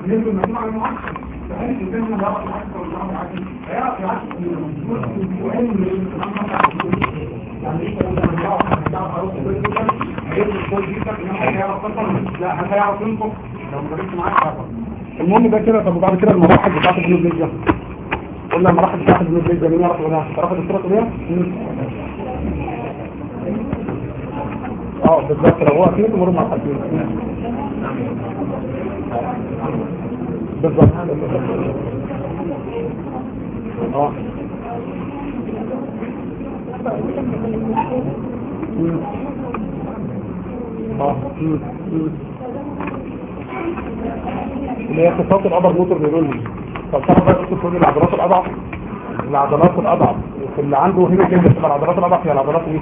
بالنسبه للمجموعه المعاكسه فهل الانسان هنا بيعرف يعكس ولا بيعرف يعكس هيعرف يعكس من الموجود في الاسبوعين من الانسان يعني ايه لو انا بيعرف بيعرف اروح كويس جدا هيدرس كويس جدا انما هيعرف تنطق لا هل هيعرف ينطق لو ما جربتش معاك هيعرف المهم ده كده طب وبعد كده المراحل بتاعت الجنوب ليجا قلنا المراحل بتاعت الجنوب ليجا مين يعرف ولا تعرف الصوره كلها اه بالظبط لو هو اكيد تمر مع الحكيم بالظبط اه مم. اه مم. مم. اللي هي صفات الابر موتور نيروني طب تعرف بقى تكتب كل العضلات الاضعف العضلات الاضعف اللي عنده هنا كده تبقى العضلات الاضعف هي العضلات ايه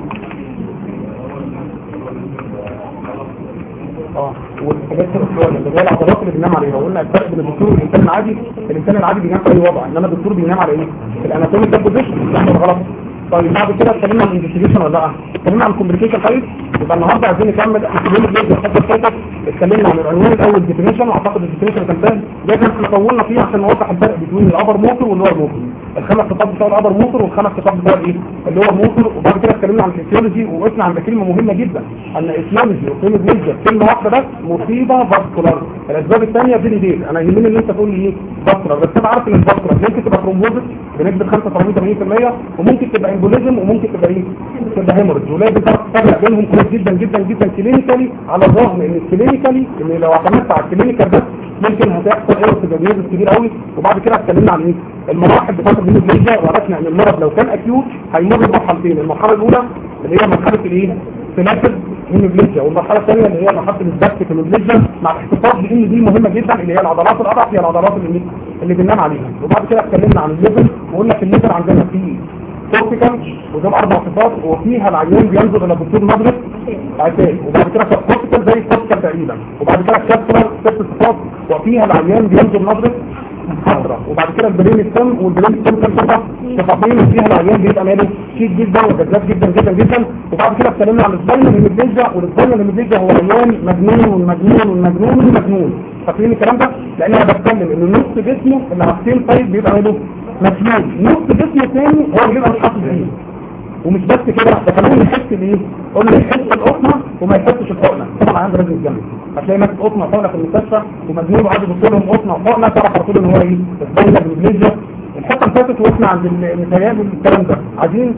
اه والحاجات الاسبوعيه اللي هي العضلات اللي بينام عليها وقلنا الفرق بين الدكتور والانسان العادي الانسان العادي بينام في اي وضع انما الدكتور بينام على ايه الاناتومي ده بوزيشن ده غلط طيب بعد كده اتكلمنا عن الانفستيجيشن ولا لا اتكلمنا عن الكومبليكيشن طيب يبقى النهارده عايزين نكمل اليوم اللي جاي الحته الفاتت اتكلمنا عن العنوان الاول ديفينيشن واعتقد الديفينيشن كان سهل لكن احنا طولنا فيه عشان نوضح الفرق بين الابر موتور واللور موتور الخمس خطاب بتوع الابر موتور والخمس خطاب بتوع الايه اللور موتور وبعد كده اتكلمنا عن الفسيولوجي وقفنا عند كلمه مهمه جدا ان اسلامجي وكلمه نيجا كلمه واحده بس مصيبه فاسكولار الاسباب الثانيه فيري ديل انا يهمني ان انت تقول لي ايه فاسكولار بس انا عارف ان الفاسكولار ممكن تبقى ترومبوزس بنسبه 85 80% وممكن تبقى امبوليزم وممكن تبقى ايه تبقى هيموريدج ولازم تعرف تفرق بينهم كويس جدا جدا جدا كلينيكالي على الرغم ان الكلينيكالي ان لو اعتمدت على الكلينيكال بس ممكن هتحصل ايرور في الجنيز كبير قوي وبعد كده اتكلمنا عن ايه المراحل بتاعت الجنيز وعرفنا ان المرض لو كان اكيوت هيمر بمرحلتين المرحله الاولى اللي هي مرحله الايه سيناتر هيموجليجيا والمرحله الثانيه اللي هي مرحله الباكت هيموجليجيا مع الاحتفاظ بان دي مهمه جدا اللي هي العضلات الاضعف هي العضلات اللي اللي بننام عليها وبعد كده اتكلمنا عن الليفل وقلنا في الليفل عندنا في كورتيكال ودول اربع صفات وفيها العيان بينظر الى دكتور نظره عتاب وبعد كده كورتيكال زي الكورتيكال تقريبا وبعد كده الكابسولار ست صفات وفيها العيان بينظر نظره حمراء وبعد كده البرين السم والبرين السم كان صفه صفتين وفيها العيان بيبقى ماله شيك جدا وجذاب جدا جدا جدا وبعد كده اتكلمنا عن السباينال هيموجليجيا والسباينال هيموجليجيا هو عيان مجنون والمجنون والمجنون والمجنون فاكرين الكلام ده لان انا بتكلم ان نص جسمه اللي حاطين طيب بيبقى ماله مسنون نص جسمه الثاني هو اللي بيبقى مش حاطط فيه ومش بس كده ده كمان يحس بايه قلنا يحس القطنه وما يحسش الحقنه طبعا عنده لازم يتجنن هتلاقي ماسك قطنه وحقنه في المستشفى ومجنون وقاعد يبص لهم قطنه وحقنه تعرف على طول ان هو ايه الدوله بالانجليزي الحته اللي فاتت وقفنا عند المثاليات والكلام ده عايزين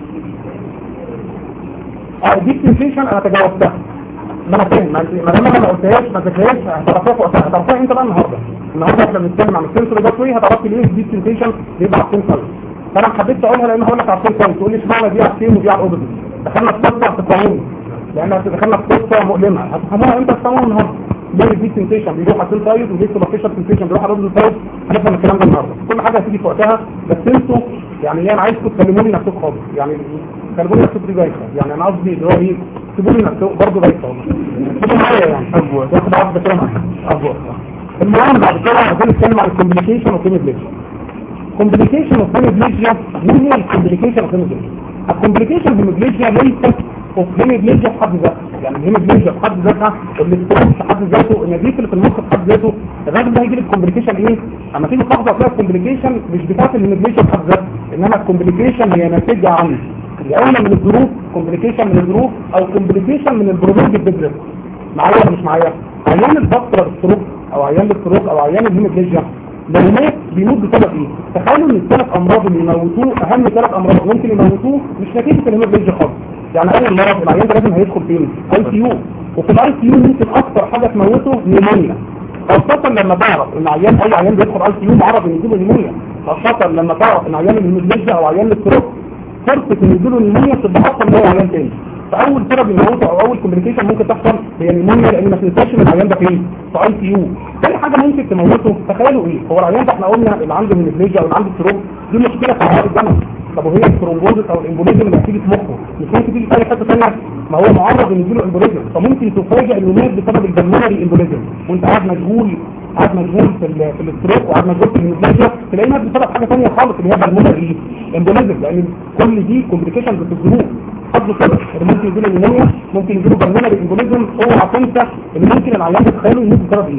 اه دي سنسيشن انا تجاوزتها ما انا فاهم ما دام انا ما قلتهاش ما ذاكرهاش هتعرفها في وقتها هتعرفها انت بقى النهارده النهارده احنا بنتكلم عن السنسور ده شويه هتعرفي ليه دي سنسيشن بيبقى على السنسور فانا ما حبيتش اقولها لان هقول لك على السنسور تقول لي اشمعنى دي على السين ودي على الاوبزيت دخلنا في قصه هتفهموني لان دخلنا في قصه مؤلمه هتفهموها امتى تفهموها النهارده ليه دي سنسيشن بيروح على السين سايد وليه سوبرفيشال سنسيشن بيروح على الاوبزيت سايد هنفهم الكلام ده النهارده كل حاجه هتيجي في وقتها بس انتوا يعني انا عايزكم تكلموني نفسكم خالص يعني كلموني نفسكم دي بايخه يعني انا قصدي اللي هو ايه سيبوا لي نفسكم برضه بايخه والله سيبوا معايا يعني ابوه واخد عقد كده معايا ابوه المهم بعد كده عايزين نتكلم عن الكومبليكيشن والكيميبليشن كومبليكيشن والكيميبليشن مين هي الكومبليكيشن والكيميبليشن الكومبليكيشن هيموجليجيا ليست هيموجليجيا في حد ذاتها يعني الهيموجليجيا في حد ذاتها الاستروك في حد ذاته النزيف اللي في المخ في حد ذاته الراجل ده هيجي لك كومبليكيشن ايه اما تيجي تاخد هتلاقي الكومبليكيشن مش بتاعت الهيموجليجيا في حد ذاتها انما الكومبليكيشن هي ناتجه عن يا اما من الظروف كومبليكيشن من الظروف او كومبليكيشن من البروبلم البيزنس معايا ولا مش معايا عيان البطره الستروك او عيان الستروك او عيان الهيموجليجيا لو مات بيموت بسبب ايه تخيلوا ان الثلاث امراض اللي يموتوه اهم ثلاث امراض ممكن يموتوه مش نتيجه الهيموجلوبين خالص يعني اول مرض العيان ده لازم هيدخل فين اي سي يو وفي الاي سي يو ممكن اكتر حاجه تموته نيمونيا خاصة لما تعرف ان عيان اي عيان بيدخل اي سي يو معرض ان يجيله نيمونيا خاصة لما تعرف ان عيان الهيموجلوبين او عيان الستروك فرصة ان يجيله نيمونيا تبقى اكتر من اي عيان تاني فاول سبب يموته او اول كومبليكيشن ممكن تحصل هي نيمونيا لان ما تنساش ان العيان ده فين في اي سي يو تاني حاجه ممكن تموته تخيلوا ايه هو العيان ده احنا قلنا اللي عنده هيموجلوبين او اللي عنده ستروك دي مشكله في عضلات الدم طب وهي الثرومبوزس او الامبوليزم اللي هتيجي في مخه مش ممكن تيجي في اي حته ثانيه ما هو معرض ان يجيله امبوليزم فممكن تفاجئ انه مات بسبب البلمونري امبوليزم وانت قاعد مشغول قاعد مشغول في ال في الاستروك وقاعد مشغول في الهيموجلوبين تلاقيه مات بسبب حاجه ثانيه خالص اللي هي بلمونري امبوليزم لان كل دي كومبليكيشنز في الجنوب حظه كده اللي ممكن يجيله نيمونيا ممكن يجيله بلمونري امبوليزم اوعى تنسى ان ممكن العيان تتخيله يموت بسبب ايه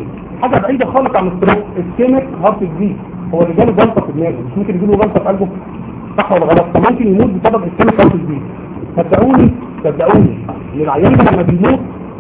حاجه بعيده خالص عن الستروك اسكيميك هارت ديزيز هو اللي جاله جلطه في دماغه مش ممكن يجيله جلطه في قلبه صح ولا غلط فممكن يموت بسبب اسكيميك هارت ديزيز صدقوني صدقوني ان العيان ده لما بيموت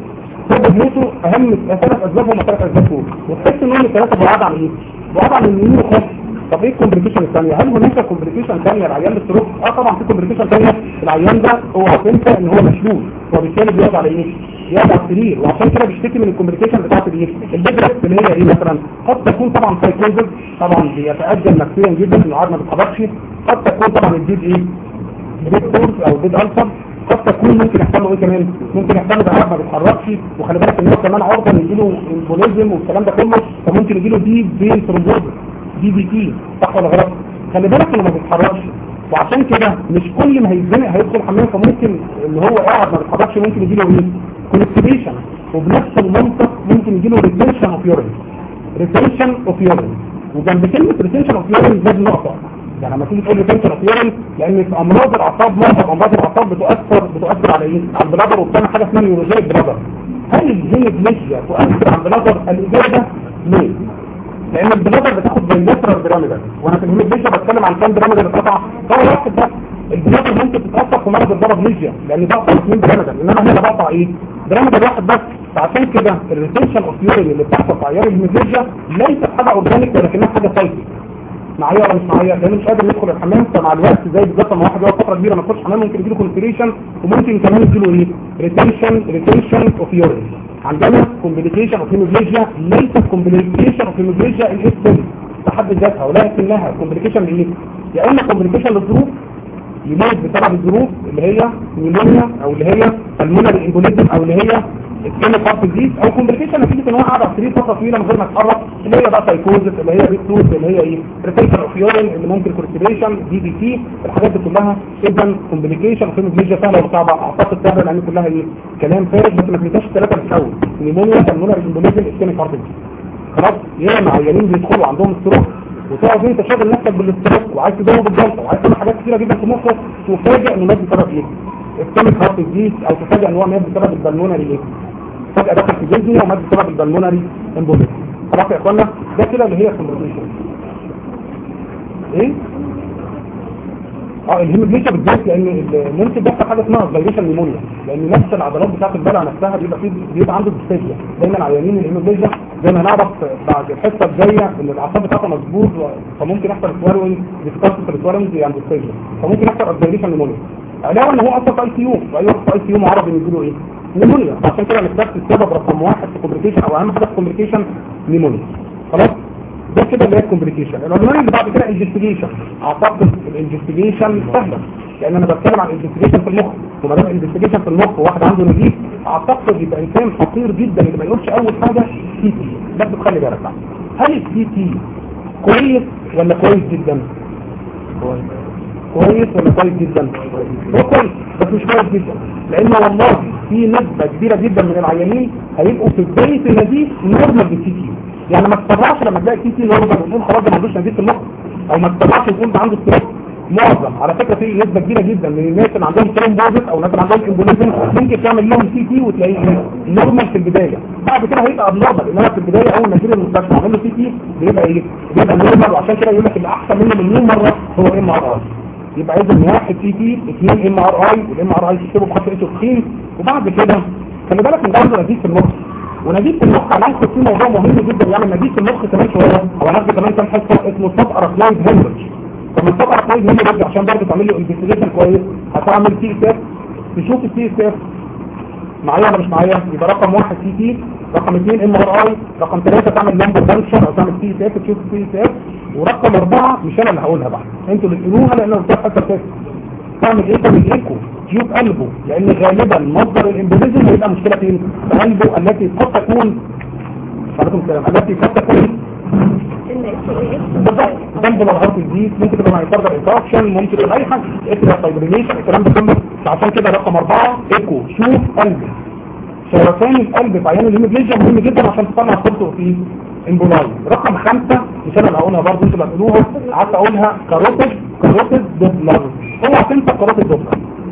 سبب موته اهم ثلاث اسباب هم ثلاث اسباب دول وتحس ان هم الثلاثه بعاد عن ايه؟ بعاد عن اليمين خالص طب ايه الكومبليكيشن الثانيه هل هناك كومبليكيشن ثانيه العيان الستروك اه طبعا في كومبليكيشن ثانيه العيان ده هو هتنسى ان هو مشلول وبالتالي بيقعد على ايه بيقعد على السرير وعشان كده بيشتكي من الكومبليكيشن بتاعت الايه البدرس اللي هي ايه مثلا قد تكون طبعا سايكوزز طبعا بيتاجل نفسيا جدا انه قاعد ما بيتحركش قد تكون طبعا الديد ايه ديد كورس او ديد الفر قد تكون ممكن يحصل له ايه كمان ممكن يحصل له قاعد ما بيتحركش وخلي بالك ان هو كمان عرضه ان يجيله امبوليزم والكلام ده كله فممكن يجيله دي فين ثرومبوز دي بي تي صح ولا غلط خلي بالك انه ما بيتحركش وعشان كده مش كل ما هيتزنق هيدخل حمام فممكن اللي هو قاعد ما بيتحركش ممكن يجيله ايه كونستيبيشن وبنفس المنطق ممكن يجيله ريتنشن اوف يورين ريتنشن اوف يورين وجنب كلمه ريتنشن اوف يورين لازم نقطه يعني لما تيجي تقول لي تنشن اوف يورين لان في امراض الاعصاب معظم امراض الاعصاب بتؤثر بتؤثر على ايه على البلادر وبتعمل حاجه اسمها نيوروجيك بلادر هل الهيموجليشيا تؤثر على البلادر الاجابه ليه لان البلادر بتاخد بايلاترال بيراميدال وانا في الهيموجليشيا بتكلم عن كام بيراميدال اتقطع هو واحد بس البلادر ممكن تتاثر في مرض البارابليجيا لان بقطع اثنين بيراميدال انما هنا بقطع ايه بيراميدال واحد بس فعشان كده الريتنشن اوف يورين اللي بتحصل في عيار الهيموجليشيا ليست حاجه اورجانيك ولكنها حاجه سايكل معايا ولا مش معايا لان مش قادر يدخل الحمام فمع الوقت زي بالظبط لما واحد يقعد فتره كبيره ما يدخلش حمام ممكن يجيله كونفيريشن وممكن كمان يجيله ايه ريتنشن ريتنشن اوف يورين عندنا كومبليكيشن اوف هيموجليشيا ليست كومبليكيشن اوف هيموجليشيا الاسم تحدد ذاتها ولكنها كومبليكيشن لايه يا اما كومبليكيشن للظروف يموت بسبب الظروف اللي هي نيمونيا او اللي هي المونري امبوليزم او اللي هي الكلمة خط ديز او كومبليكيشن نتيجة ان هو قاعد على السرير فترة طويلة من غير ما يتحرك اللي هي بقى سايكوزس اللي هي ريكتوز اللي هي ايه ريتنشن اوف يورين اللي ممكن كورتيبيشن دي بي تي الحاجات دي كلها اذا كومبليكيشن في ميجا سهلة وصعبة اعتقد سهلة لان كلها ايه كلام فارغ بس ما تنساش الثلاثة في الاول نيمونيا المونري امبوليزم الكلمة خط ديز خلاص ياما عيانين بيدخلوا عندهم ستروك وتقعد انت شاغل نفسك بالاستروك وعايز تزود الجلطه وعايز تعمل حاجات كتيره جدا في مخك تفاجئ انه مات بسبب ايه؟ الكيميك هارت ديزيز او تفاجئ ان هو مات بسبب البلمونري ايه؟ فجأة دخل في جلدي ومات بسبب البلمونري امبوليزم خلاص يا اخوانا ده كده اللي هي كومبليكيشن ايه؟ اه الهيموجليشيا بالذات لان النمس بيحصل حاجه اسمها فايريشن نيمونيا لان نفس العضلات بتاعت البلع نفسها بيبقى فيه بيبقى عنده ديستيجيا دايما عيانين الهيموجليشيا زي ما هنعرف بعد الحصه الجايه ان الاعصاب بتاعته مظبوط فممكن يحصل سوالوينج ديسكاس في السوالوينج عند ديستيجيا فممكن يحصل فايريشن نيمونيا علاوه ان هو اصلا في اي سي يو واي واحد في اي سي يو معرض ان يجيله ايه؟ نيمونيا عشان كده نستخدم السبب رقم واحد في كومبليكيشن او اهم حاجه في كومبليكيشن نيمونيا خلاص ده كده اللي هي الكومبليكيشن العنوان اللي بعد كده انفستيجيشن اعتقد الانفستيجيشن سهله لان انا بتكلم عن الانفستيجيشن في المخ وما دام الانفستيجيشن في المخ وواحد عنده نزيف اعتقد يبقى انسان خطير جدا اللي ما يقولش اول حاجه سي تي بس تخلي بالك بقى هل السي تي كويس ولا كويس جدا كويس ولا كويس جدا هو كويس بس مش كويس جدا لان والله في نسبه كبيره جدا من العيانين هيبقوا في بدايه النزيف نورمال بالسي تي يعني ما تتبعش لما تلاقي تي تي نورمال وتقول خلاص ده ما عندوش نزيف في المخ او ما تتبعش وتقول ده عنده ستروك معظم على فكره في نسبه كبيره جدا من الناس اللي عندهم كلام بوزيت او ناس اللي عندهم امبوليزم ممكن تعمل لهم سي تي وتلاقيه نورمال في البدايه بعد كده هيبقى ابنورمال انما في البدايه اول ما يجي المستشفى عامل له سي تي بيبقى ايه بيبقى نورمال وعشان كده يقول لك اللي احسن منه مليون مره هو ام ار اي يبقى اذا واحد سي تي اثنين ام ار اي والام ار اي تكتبه بخط ايش تخين وبعد كده خلي بالك من ده عنده نزيف في المخ ونزيف في المخ انا هاخد فيه موضوع مهم جدا يعمل نزيف في المخ كمان شويه او هناخد كمان كام حصه اسمه سب اركلايد هيمرج لما السب اركلايد هيمرج عشان برضه تعمل له انفستيجيشن كويس هتعمل سي اس اف تشوف السي اس اف معايا ولا مش معايا يبقى رقم واحد سي تي رقم اثنين ام ار اي رقم ثلاثة تعمل لمبر فانكشن او تعمل سي اس اف تشوف السي اس اف ورقم اربعة مش انا اللي هقولها بقى انتوا اللي تقولوها لان انا حتى كده تعمل ايه تعمل ايكو تشوف قلبه لان غالبا مصدر الامبوليزم هيبقى مشكلة فين في قلبه التي قد تكون عليكم السلام التي قد تكون بالظبط جنب الهارت ديزيز ممكن تبقى مايكاردال انفاركشن ممكن تبقى اي حاجه اتريا فايبريليشن الكلام ده كله عشان كده رقم اربعه ايكو شوف قلبه سرطان القلب في عيان الهيموجليجيا مهم جدا عشان تطلع صورته في امبولاي رقم خمسة مش انا اللي هقولها برضه انتوا اللي هتقولوها قعدت اقولها كاروتيد كاروتيد دوبلر اوعى تنسى كاروتيد دوبلر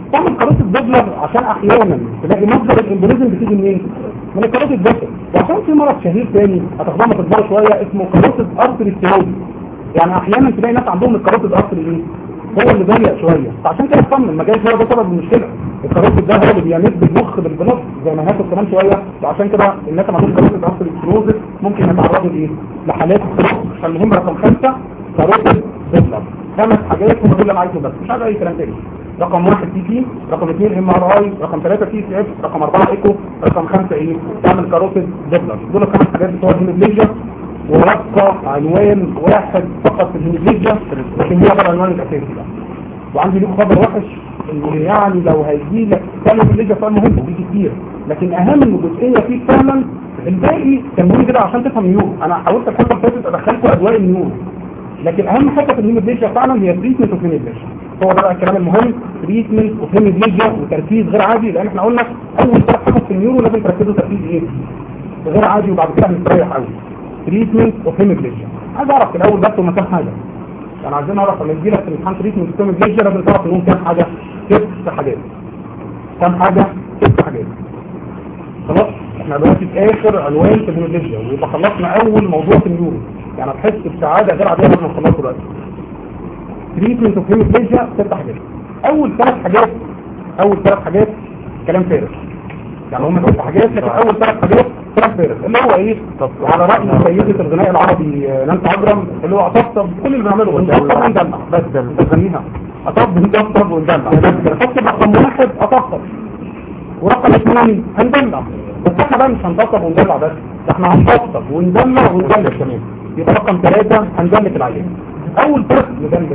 تعمل كاروت الدبلر عشان احيانا تلاقي مصدر الامبوليزم بتيجي منين من الكاروت الدبلر وعشان في مرض شهير تاني هتاخدوها ما تكبروا شويه اسمه كاروت ارتري ستينوزي يعني احيانا تلاقي ناس عندهم الكاروت الارتري ايه هو اللي ضيق شويه فعشان كده اطمن ما جايش هو ده سبب المشكله الكاروت ده هو اللي بيمد المخ بالبلوك زي ما هاخد كمان شويه وعشان كده الناس اللي عندهم كاروت الارتري ستينوزي ممكن يتعرضوا لايه لحالات فالمهم رقم خمسه كاروت دبلر خمس حاجات هم دول اللي انا عايزه بس مش عايز اي كلام تاني رقم واحد تي تي رقم اثنين ام ار اي رقم ثلاثة تي سي اف رقم اربعة ايكو رقم خمسة ايه تعمل كاروتيد دبلر دول الخمس حاجات بتوع الهيموجليجيا ورقة عنوان واحد فقط في الهيموجليجيا لكن هي ده العنوان الاساسي بقى وعندي ليك خبر وحش ان يعني لو هيجي لك كلمة الهيموجليجيا سؤال مهم وبيجي كتير لكن اهم جزئية فيه فعلا الباقي كان مهم كده عشان تفهم النيورو انا حاولت الحصه اللي فاتت ادخلكم اجواء النيورو لكن اهم حاجه في الهيموجليجيا فعلا هي تريتمنت اوف هيموجليجيا هو ده بقى الكلام المهم تريتمنت اوف هيموجليجيا وتركيز غير عادي لان احنا قلنا اول ثلاث حاجات في النيورو لازم تركزوا تركيز ايه غير عادي وبعد كده هنستريح قوي تريتمنت اوف هيموجليجيا عايز اعرف في الاول بس هما كام حاجه يعني عايزين نعرف لما يجي لك في الامتحان تريتمنت اوف هيموجليجيا لازم تعرف انهم كام حاجه ست حاجات كام حاجه ست حاجات خلاص احنا دلوقتي في اخر عنوان في الهيموجليجيا ويبقى خلصنا اول موضوع في النيورو يعني هتحس بسعاده غير عاديه لما نخلصه دلوقتي تريتمنت اوف هيموجليجيا ست حاجات اول ثلاث حاجات اول ثلاث حاجات كلام فارغ يعني هم ست حاجات لكن اول ثلاث حاجات كلام فارغ اللي هو ايه على راي سيده الغناء العربي نانسي عجرم اللي هو اطبطب كل اللي بنعمله نطبطب وندلع بس بنسميها اطبطب نطبطب وندلع بس رقم واحد اطبطب ورقم اثنين هندلع بس احنا بقى مش هنطبطب وندلع بس ده احنا هنطبطب وندلع وندلع كمان يبقى رقم ثلاثة هندلك العيان اول ثلاث ندلك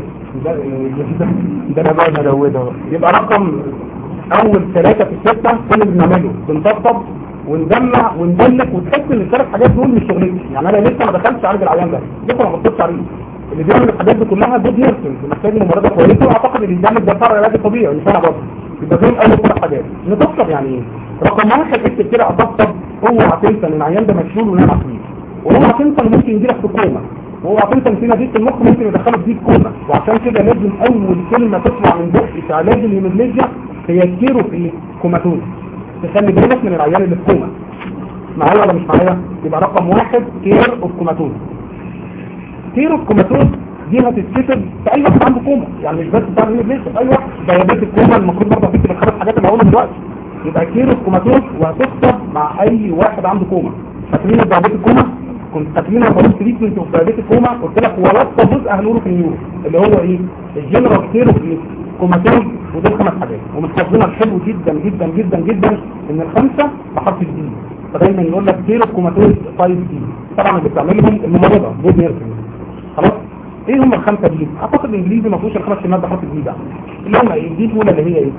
ده بقى نزوده يبقى رقم اول ثلاثة في الستة كل اللي بنعمله بنطبطب وندلع وندلك وتحس ان الثلاث حاجات دول مش شغلتي يعني انا لسه ما دخلتش اعالج العيان ده لسه ما بصيتش عليه اللي بيعمل الحاجات دي كلها جود نيرسنج محتاج ممرضه كويسه واعتقد ان الدم ده فرع علاج طبيعي مش انا برضه يبقى دول اول ثلاث حاجات نطبطب يعني ايه رقم واحد اكتب كده اطبطب اوعى تنسى ان العيان ده مشلول ونام عقلي واوعى تنسى ان ممكن يجي لك في كوما واوعى تنسى ان في نزيف في المخ ممكن يدخله في كوما وعشان كده لازم اول كلمه تطلع من بقي في علاج الهيموجليجيا هي كيرو في كوماتوز تخلي بالك من العيان اللي في كوما معايا ولا مش معايا يبقى رقم واحد كير اوف كوماتوز كير اوف كوماتوز دي هتتكتب في اي واحد عنده كوما يعني مش بس بتاع الهيموجليجيا في اي واحد دايابيت الكوما المفروض برضه تكتب الخمس حاجات اللي هقولها دلوقتي يبقى كير اوف كوماتوز وهتكتب مع اي واحد عنده كوما فاكرين دايابيت الكوما كنت فاكرين لما قلت تريتمنت اوف دايابيت الكوما قلت لك ولطف جزء هنقوله في النيورو اللي هو ايه الجنرال كير اوف كوماتوز ودول خمس حاجات ومن حظنا الحلو جدا جدا جدا جدا ان الخمسه بحرف الدي فدايما يقول لك كير اوف كوماتوز 5 دي طبعا اللي بتعملهم الممرضه جود نيرسنج خلاص ايه هم الخمسه دي اعتقد الانجليزي ما فيهوش الخمس كلمات بحرف الدي بقى اللي هم ايه دي الاولى اللي هي ايه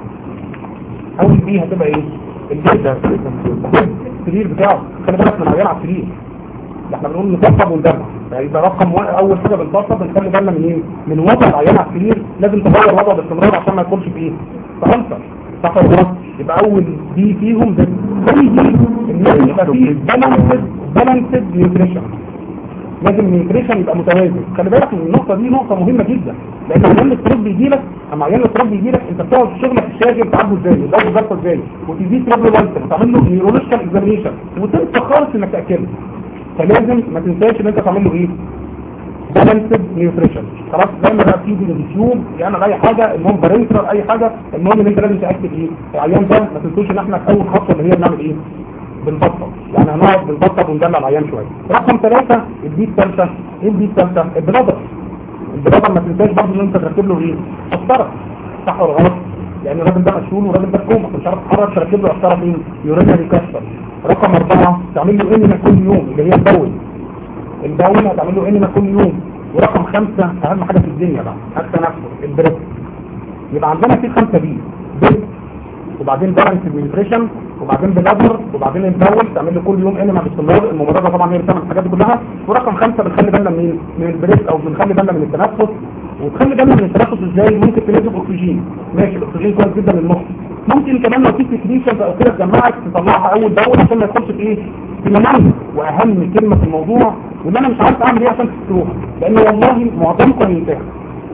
اول دي هتبقى ايه الجلد السرير بتاعه خلي بالك من العيال على السرير ده احنا بنقول نطبطب وندمع فيبقى رقم واحد اول حاجه بنطبطب بنخلي بالنا من ايه من وضع العيان على السرير لازم تغير وضعه باستمرار عشان ما يدخلش في ايه في عنصر صح ولا غلط يبقى اول دي فيهم ده ثاني دي ان لازم يبقى فيه بالانسد بالانسد نيوتريشن لازم النيوتريشن يبقى متوازن خلي بالك من النقطه دي نقطه مهمه جدا لان عيان الاضطراب بيجي لك اما عيان الاضطراب بيجي لك انت بتقعد في شغلك الشاغل تعالجه ازاي الضغط ضغطه ازاي وتديه ترابل وانتر تعمل له نيورولوجيكال اكزامينشن وتنسى خالص انك تاكله فلازم ما تنساش ان انت تعمل له ايه بالانسد نيوتريشن خلاص زي ما بقى في اليوتيوب يعني اي حاجه المهم بارنترال اي حاجه المهم ان انت لازم تاكد ايه العيان ده ما تنسوش ان احنا في اول خطوه اللي هي بنعمل ايه بنبطل يعني هنقعد بنبطل وندلع العيان شويه رقم ثلاثة الدي الثالثه ايه الدي الثالثه البلادر البلادر ما تنساش برضه ان انت تركب له ايه قسطره صح ولا غلط لان الراجل ده مشلول والراجل ده كوما مش عارف تتحرك تركب له قسطره فين يورينري كاستر رقم اربعه تعمل له انما كل يوم اللي هي الدول الدول هتعمل له انما كل يوم ورقم خمسة اهم حاجه في الدنيا بقى التنفس البريك يبقى عندنا في خمسه دي بريك وبعدين بالانس نيوتريشن وبعدين بلادر وبعدين الدول تعمل له كل يوم انما باستمرار الممرضه طبعا هي اللي بتعمل الحاجات دي كلها ورقم خمسة بنخلي بالنا من من البريك او بنخلي بالنا من التنفس وتخلي بالنا من التنفس ازاي ممكن تنزل اكسجين ماشي الاكسجين كويس جدا للمخ ممكن كمان لو في سكريشنز او كده تجمعك تطلعها اول دول عشان ما يدخلش في ايه في منام واهم كلمه في الموضوع واللي انا مش عارف اعمل ايه عشان تستروها لان والله معظمكم هينتهي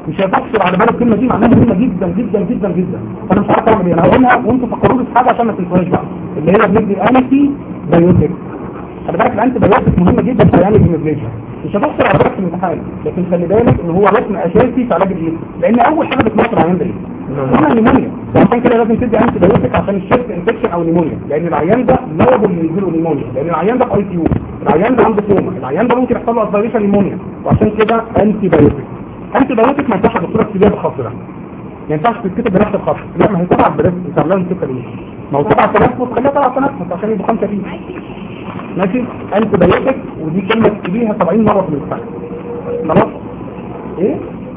مش هتحصل على بالك الكلمه دي معناها مهمه جدا جدا جدا جدا فانا مش عارف اعمل ايه انا هقولها وانتوا فكروا لي في حاجه عشان ما تنسوهاش بقى اللي هي بندي انتي بايوتيك خلي بالك الانتي بايوتيك مهمه جدا في علاج الهيموجلوبين مش هتحصل على بالك في الامتحان لكن خلي بالك ان هو ركن اساسي في علاج الايه لان اول حاجه بتمثل العيان ده ايه اسمها نيمونيا وعشان كده لازم تدي انتي بايوتيك عشان الشيست انفكشن او نيمونيا لان العيان ده لايبل يجيله نيمونيا لان العيان ده في اي سي يو العيان ده عنده كوما العيان ده ممكن يحصل له اسبيريشن نيمونيا وعشان كده انتي بايوتيك انتي بايوتيك ما ينفعش دكتوره كبيره خاصه ما ينفعش تتكتب بنفس الخط لا ما هي طبعا بنفس انت لازم تكتب ايه ما هو طبعا تنفس خليها طبعا تنفس عشان يبقى خمسه فيه ماشي انت بايوتك ودي كلمه تكتبيها 70 مره في الامتحان خلاص ايه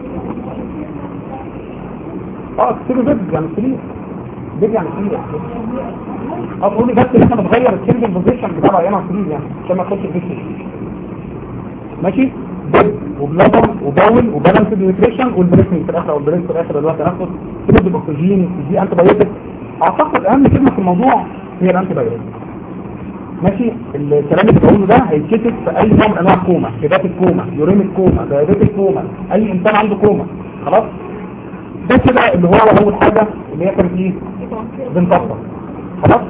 اه اكتبي بيج يعني سرير بيج يعني سرير اه تقولي بس ان احنا بنغير السيرفنج بوزيشن بتاع العيان على السرير يعني عشان ما تخش البيت ماشي بيج وبلادر وباول وبالانس نيوتريشن والبريسنج في الاخر والبريس في الاخر دلوقتي هناخد كلمه الاكسجين دي انتي بايوتك اعتقد اهم كلمه في الموضوع هي الانتي بايوتك ماشي الكلام اللي بقوله ده هيتكتب في اي نوع من انواع الكوما كبات الكوما يوريم الكوما دايابيت الكوما اي انسان عنده كوما خلاص ده كده اللي هو اول حاجه اللي هي كانت ايه بنطبق خلاص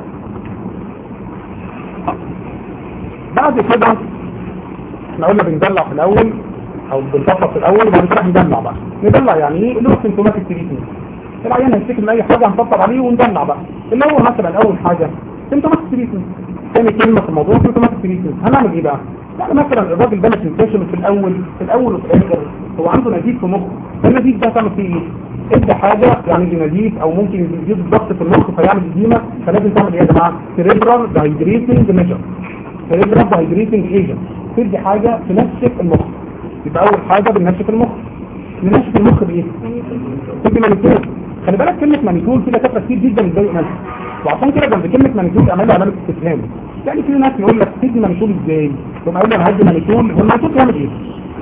بعد كده احنا قلنا بندلع في الاول او بنطبق في الاول وبعد كده ندلع بقى ندلع يعني ايه اللي هو سيمتوماتيك تريتمنت العيان هيفتكر من اي حاجه هنطبق عليه وندلع بقى اللي هو مثلا اول حاجه سيمتوماتيك تريتمنت ثاني كلمة في الموضوع سيمتوماتيك تريتمنت هنعمل ايه بقى؟ يعني مثلا الراجل ده ما تنساش في الاول في الاول وفي الاخر هو عنده نزيف في مخه النزيف ده هتعمل فيه ايه؟ ادي حاجة يعني نزيف او ممكن يزيد الضغط في المخ فيعمل اديمة فلازم تعمل ايه يا جماعة؟ سيريبرال دايجريتنج ميجر سيريبرال دايجريتنج ايجنت تدي حاجة تنشف المخ يبقى اول حاجة بننشف المخ ننشف المخ بايه؟ تدي مانيتول خلي بالك كلمة مانيتول كده كترة كتير جدا بتضايق منها وعشان كده جنب كلمة مانيتول اعمل علامة استفهام يعني في ناس يقول لك تدي مانيتول ازاي؟ ثم اقول له انا هدي مانيتول هو المانيتول بيعمل ايه؟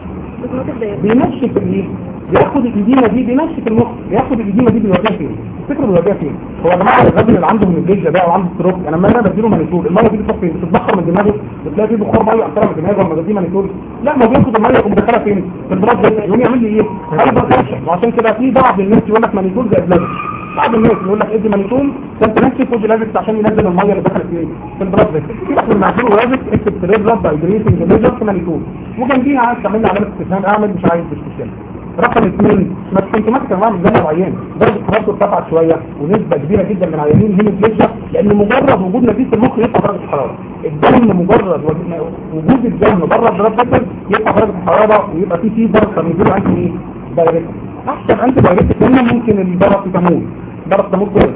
بينشف الايه؟ بياخد الإديمة دي بينشف المخ بياخد الإديمة دي بيوديها فين؟ الفكرة بيوديها فين؟ هو يا جماعة الراجل اللي عنده هيموجلوبين ده وعنده ستروك انا لما انا بديله مانيتول المية دي بتروح فين؟ بتتبخر من دماغه بتلاقي فيه بخار مية اكتر من دماغه لما بديه مانيتول لا ما بياخد المية يقوم مدخلها فين؟ في البلاد ده يقوم يعمل لي ايه؟ هايبر تنشن وعشان كده في بعض الناس يقول لك مانيتول زي بلازما بعض الناس يقول لك ادي مانيتول كان تنشف ودي لازم عشان ينزل الميه اللي دخلت فين في البلاد ده سيبك من المعجون ولازم اكتب سريبرال دايجريتنج ميجر في مانيتول وجنبيها عايز تعمل لي علامه استفهام اعمل مش عايز استفهام رقم اثنين ما تسيمتوماتيك انواع من جمع العيان درجه حرارته ارتفعت شويه ونسبه كبيره جدا من عيانين هيموجلوبين لان مجرد وجود نزيف المخ يرفع درجه الحراره الدم مجرد وجود الدم بره البلاد فيسل يرفع درجه الحراره ويبقى فيه فيبر فبيجيله انتي ايه دايركت احسن انتي دايركت كلمه ممكن البرد تموت برد تموت كويس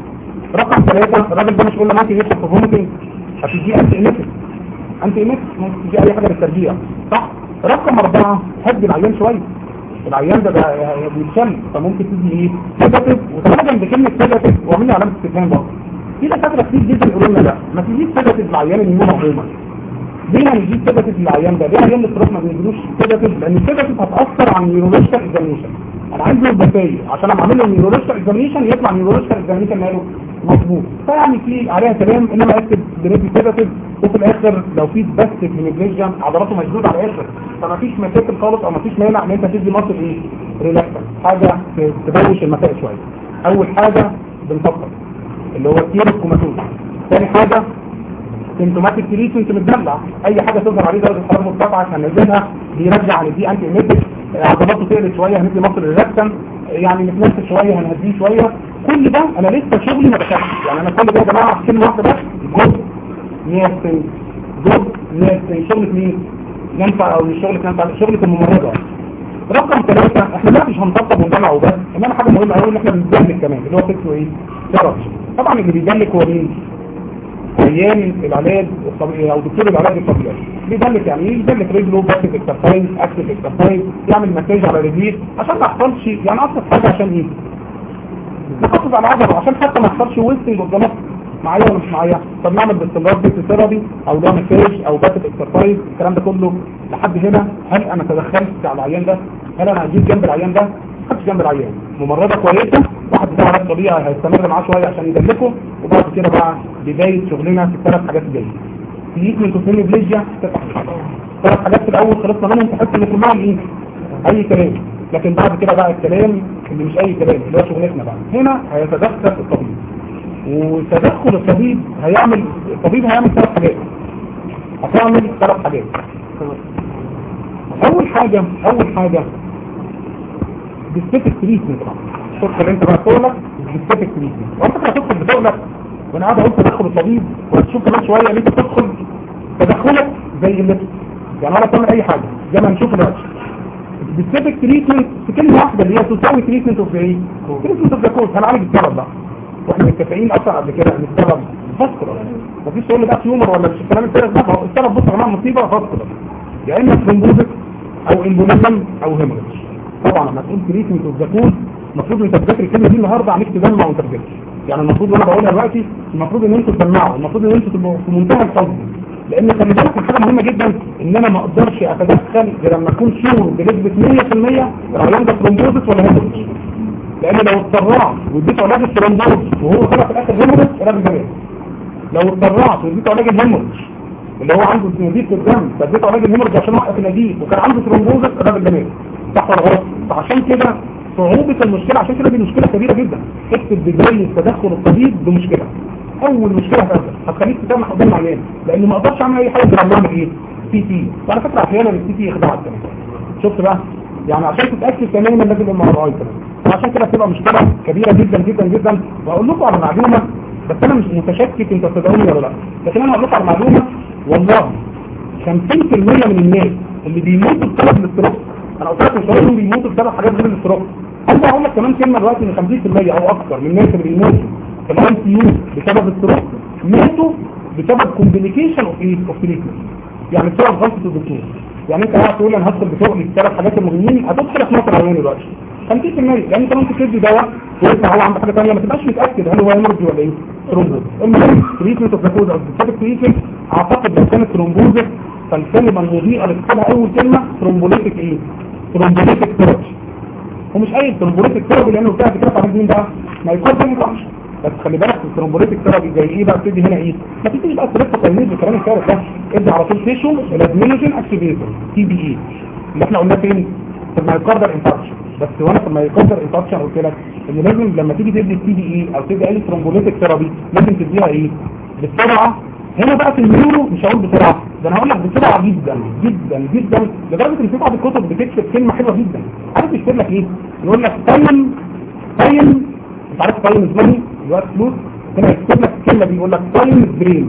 رقم ثلاثة الراجل ده مش قلنا ممكن يشرب في فوميتنج هتدي انتي ايميتك انتي ايميتك ممكن تدي اي حاجه للتربيع صح رقم اربعة هدي العيان شويه العيان ده ده بيتشل فممكن تدي ايه سيداتيف وتمام جنب كلمه سيداتيف واعمل لي علامه استفهام برضه في دكاتره كتير جدا يقولوا لنا لا ما تجيش سيداتيف للعيان اللي هو عموما ليه ما نجيب سيداتيف للعيان ده ليه عيان التروف ما بنجيبوش سيداتيف لان السيداتيف هتاثر على النيورولوجيكال اكزامينشن انا عايز له البكتيريا عشان لما اعمل له النيورولوجيكال اكزامينشن يطلع النيورولوجيكال اكزامينشن ماله مظبوط فيعني في عليها كلام انما اكتب دريبي سيداتيف وفي الاخر لو في بس هيموجلوبين عضلاته مشدوده على الاخر فما فيش مشاكل خالص او ما فيش مانع ان انت تدي مصر ايه ريلاكسر حاجه تبوش المسائل شويه اول حاجه بنفكر اللي هو كتير الكوماتوز ثاني حاجه سيمتوماتيك تريتمنت متدلع اي حاجه تظهر عليه درجه حراره مرتفعه هننزلها بيرجع على دي انتي ايميتك عضلاته تقلت شويه هندي مصر ريلاكسن يعني نتنفس شويه هنهديه شويه كل ده انا لسه شغلي ما دخلش يعني انا كل ده يا جماعه كلمه واحده بس جزء نيرسنج جزء نيرسنج شغله مين؟ ينفع او مش شغله ينفع شغله الممرضه رقم ثلاثة احنا لا مش هنطبق وندلع وبس انما حاجه مهمه قوي ان احنا بنجلك كمان اللي هو اسمه ايه؟ ثيرابي طبعا اللي بيجلك هو مين؟ عيان العلاج الطبيعي او دكتور العلاج الطبيعي بيدلك يعني ايه يدلك رجله باكتف اكسرسايز اكتف اكسرسايز يعمل مساج على رجليه عشان ما يحصلش يعني اصلا حاجه عشان ايه نحافظ على العضله عشان حتى ما يحصلش ويستنج قدامك معايا ولا مش معايا طب نعمل باستمرار بيت ثيرابي او ده مساج او باكتف اكسرسايز الكلام ده كله لحد هنا هل انا تدخلت على العيان ده هل انا هجيب جنب العيان ده ما جنب العيان ممرضة كويسة واحد بتاع علاج طبيعي هيستمر معاه شوية عشان يدلكه وبعد كده بقى بداية شغلنا في الثلاث حاجات الجاية تريتمنت اوف هيموبليجيا ثلاث حاجات في الاول خلصنا منهم تحس ان كلهم ايه اي كلام لكن بعد كده بقى الكلام اللي مش اي كلام اللي هو شغلتنا بقى هنا هيتدخل الطبيب وتدخل الطبيب هيعمل الطبيب هيعمل ثلاث حاجات هتعمل ثلاث حاجات اول حاجة اول حاجة بالسيتك تريتمنت تدخل انت بقى شغلك بالسيتك تريتمنت وانت كده هتدخل بشغلك وانا قاعد اقول تدخل الطبيب وهتشوف كمان شويه ان انت تدخل تدخلك زي اللي يعني ولا تعمل اي حاجه زي ما هنشوف دلوقتي بالسيتك تريتمنت في كلمه واحده اللي هي تساوي تريتمنت اوف ايه؟ تريتمنت اوف ذا كوز هنعالج السبب بقى واحنا متفقين اصلا قبل كده ان السبب فاسكولار مفيش تقول لي ده تيومر ولا مش الكلام الفارغ ده هو السبب بص يا جماعه مصيبه فاسكولار يا اما ثرومبوزس او امبوليزم او هيموريج طبعا لما تقول تريتمنت اوف ذا كوز المفروض انت تذاكر الكلمه دي النهارده عليك تجمع وانت بتذاكر يعني المفروض وانا بقولها دلوقتي المفروض ان انتوا تجمعوا المفروض ان انتوا تبقوا في منتهى الحزن لان خلي بالك من حاجه مهمه جدا ان انا ما اقدرش اتدخل غير لما اكون شور بنسبه 100% العيان ده ثرومبوزس ولا هيموريج لان لو اتسرعت واديت علاج الثرومبوز وهو طلع في الاخر هيموريج علاج جميل لو اتسرعت واديت علاج الهيموريج اللي هو عنده نزيف في الدم فاديته علاج الهيموريج عشان اوقف النزيف وكان عنده ثرومبوزس علاج جميل صح ولا غلط فعشان كده صعوبة المشكلة عشان كده دي مشكلة كبيرة جدا اكتب بداية تدخل الطبيب بمشكلة اول مشكلة هتقابلك هتخليك تسمح قدام العيان لان ما اقدرش اعمل اي حاجة غير اعمل ايه سي تي وعلى فكرة احيانا السي تي يخدعك كمان شفت بقى يعني عشان تتاكد تماما لازم ام ار اي كمان وعشان كده بتبقى مشكلة كبيرة جدا جدا جدا واقول لكم على معلومة بس انا مش متشكك انت تصدقوني ولا لا لكن انا هقول لكم على معلومة والله 50% من الناس اللي بيموتوا بسبب الاستروك انا قلت لكم شويه انهم بيموتوا بسبب حاجات غير الاستروك انا هقول لك كمان كلمه دلوقتي ان 50% او اكثر من الناس اللي بيموتوا في الاي سي يو بسبب الاستروك ماتوا بسبب كومبليكيشن اوف ايه اوف تريتمنت يعني بسبب غلطه الدكتور يعني انت قاعد تقول انا هدخل بشغلي الثلاث حاجات المهمين هتدخل في مصر عيان دلوقتي 50% لان انت ممكن تدي دواء وانت هو عنده حاجه ثانيه ما تبقاش متاكد هل هو هيمرضي ولا ايه ثرومبوز المهم تريتمنت اوف ذا كوز او تريتمنت اعتقد لو كانت ثرومبوز فالكلمه المضيئه اللي بتقولها اول كلمه ثرومبوليتيك ايه ثرومبوليتيك ثيرابي ومش اي ثرومبوليتيك ثيرابي لانه بتاع كده على مين بقى ما يكون ده مش بس خلي بالك الثرومبوليتيك ثيرابي زي ايه بقى بتدي هنا ايه ما تديش بقى ثلاثه تلميذ بالكلام الفارغ ده ادي على طول تيشو الادمينوجين اكتيفيتور تي بي اي اللي احنا قلناه فين في المايكاردر انفاركشن بس وانا في المايكاردر انفاركشن قلت لك ان لازم لما تيجي تدي التي بي اي او تدي اي ثرومبوليتيك ثيرابي لازم تديها ايه بسرعه هنا بقى في النيورو مش هقول بسرعه ده انا هقول لك بسرعه جدا جدا جدا لدرجه ان في بعض الكتب بتكتب كلمه حلوه جدا عارف يكتب لك ايه يقول لك تايم تايم انت عارف تايم ازاي الوقت فلوس هنا يكتب لك الكلمه دي يقول لك تايم برين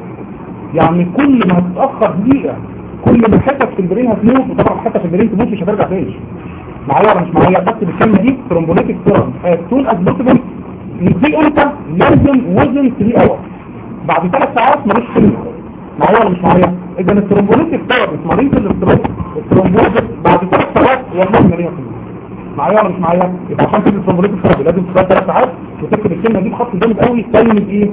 يعني كل ما هتتاخر دقيقه كل ما حته في البرين هتموت وطبعا حته في البرين تموت مش هترجع تاني معايا ولا مش معايا بكتب الكلمه دي ثرومبوليتيك ثيرابي تون از بوسيبل دي امتى لازم وزن 3 اور بعد ثلاث ساعات ملوش كلمه معايا ولا مش معايا اذا الثرومبوليتيك ثيرابي مريض الاستروك الثرومبوزيس بعد ثلاث ساعات والله ما ليها كلمه معايا ولا مش معايا يبقى عشان تدي الثرومبوليتيك ثيرابي لازم تبقى ثلاث ساعات وتكتب الكلمه دي بخط جامد قوي تايم ايه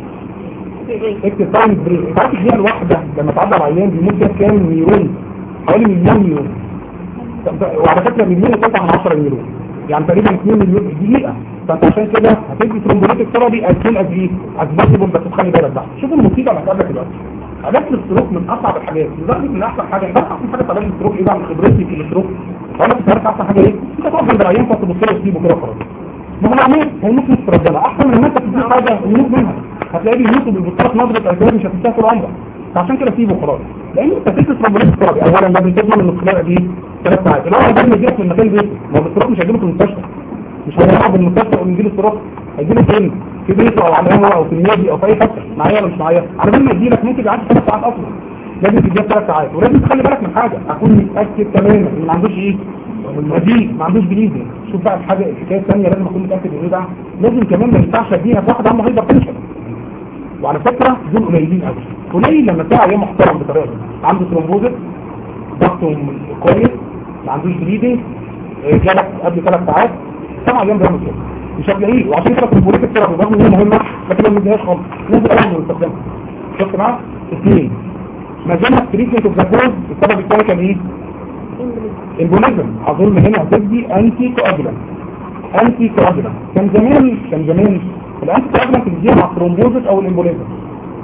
اكتب تايم بريك انت عارف الدقيقه الواحده لما تعدي على العيان بيموت فيها كام نيرون حوالي مليون نيرون وعلى فكره مليون قطعه من 10 نيرون يعني تقريبا 2 مليون دقيقه فانت عشان كده هتدي ثرومبوليتيك ثيرابي هتكون قد ايه؟ هتبوسيبل بس تخلي بالك بقى شوف المصيبه اللي هتقابلك دلوقتي علاج الاستروك من اصعب الحاجات لدرجه ان احسن حاجه بس احسن حاجه في علاج الاستروك ايه بقى من خبرتي في الاستروك اقول لك انت عارف احسن حاجه ايه؟ انت تقف جنب العيان فتبص له وتسيبه كده خلاص ما هو العميل هيموت نص رجاله احسن من ان انت تديه حاجه ويموت منها هتلاقيه بيموت وبيبص نظره اعتراض مش هتنساها طول عمرك فعشان كده سيبه خلاص لان انت تدي ثرومبوليتيك ثيرابي اولا ما بتضمن ان الخلايا دي ثلاث ساعات لو هو جاي يجيلك من مكان بيته ما هو الاستروك مش هيجيله في المستشفى مش هيلعب المستشفى ويجي له استروك هيجي له فين في بيته او على القهوه او في النادي او في اي حته معايا ولا مش معايا على بال ما يجي لك ممكن يعدي ثلاث ساعات اصلا لازم تديها ثلاث ساعات ولازم تخلي بالك من حاجه اكون متاكد تماما ان ما عندوش ايه النزيف ما عندوش بليزنج شوف بقى الحاجه الحكايه الثانيه لازم اكون متاكد ان ايه بقى لازم كمان ما ينفعش اديها في واحد عنده هايبر تنشن وعلى فكره دول قليلين قوي قليل لما تلاقي عيان محترم بطريقه دي عنده ثرومبوزس ضغطه كويس ما عندوش بليدنج جالك قبل ثلاث ساعات طبعا عيان بيعمل كده مش هتلاقيه وعشان كده البوليتيك ثيرابي رغم ان هي مهمه لكن ما بنديهاش خالص لازم الاول نستخدمها شفت معايا اثنين ما زال التريتمنت اوف ذا كوز السبب الثاني كان ايه؟ امبوليزم اظن هنا هتدي انتي كواجولانت انتي كواجولانت كان زمان كان زمان الانتي كواجولانت بتديها مع الثرومبوزس او الامبوليزم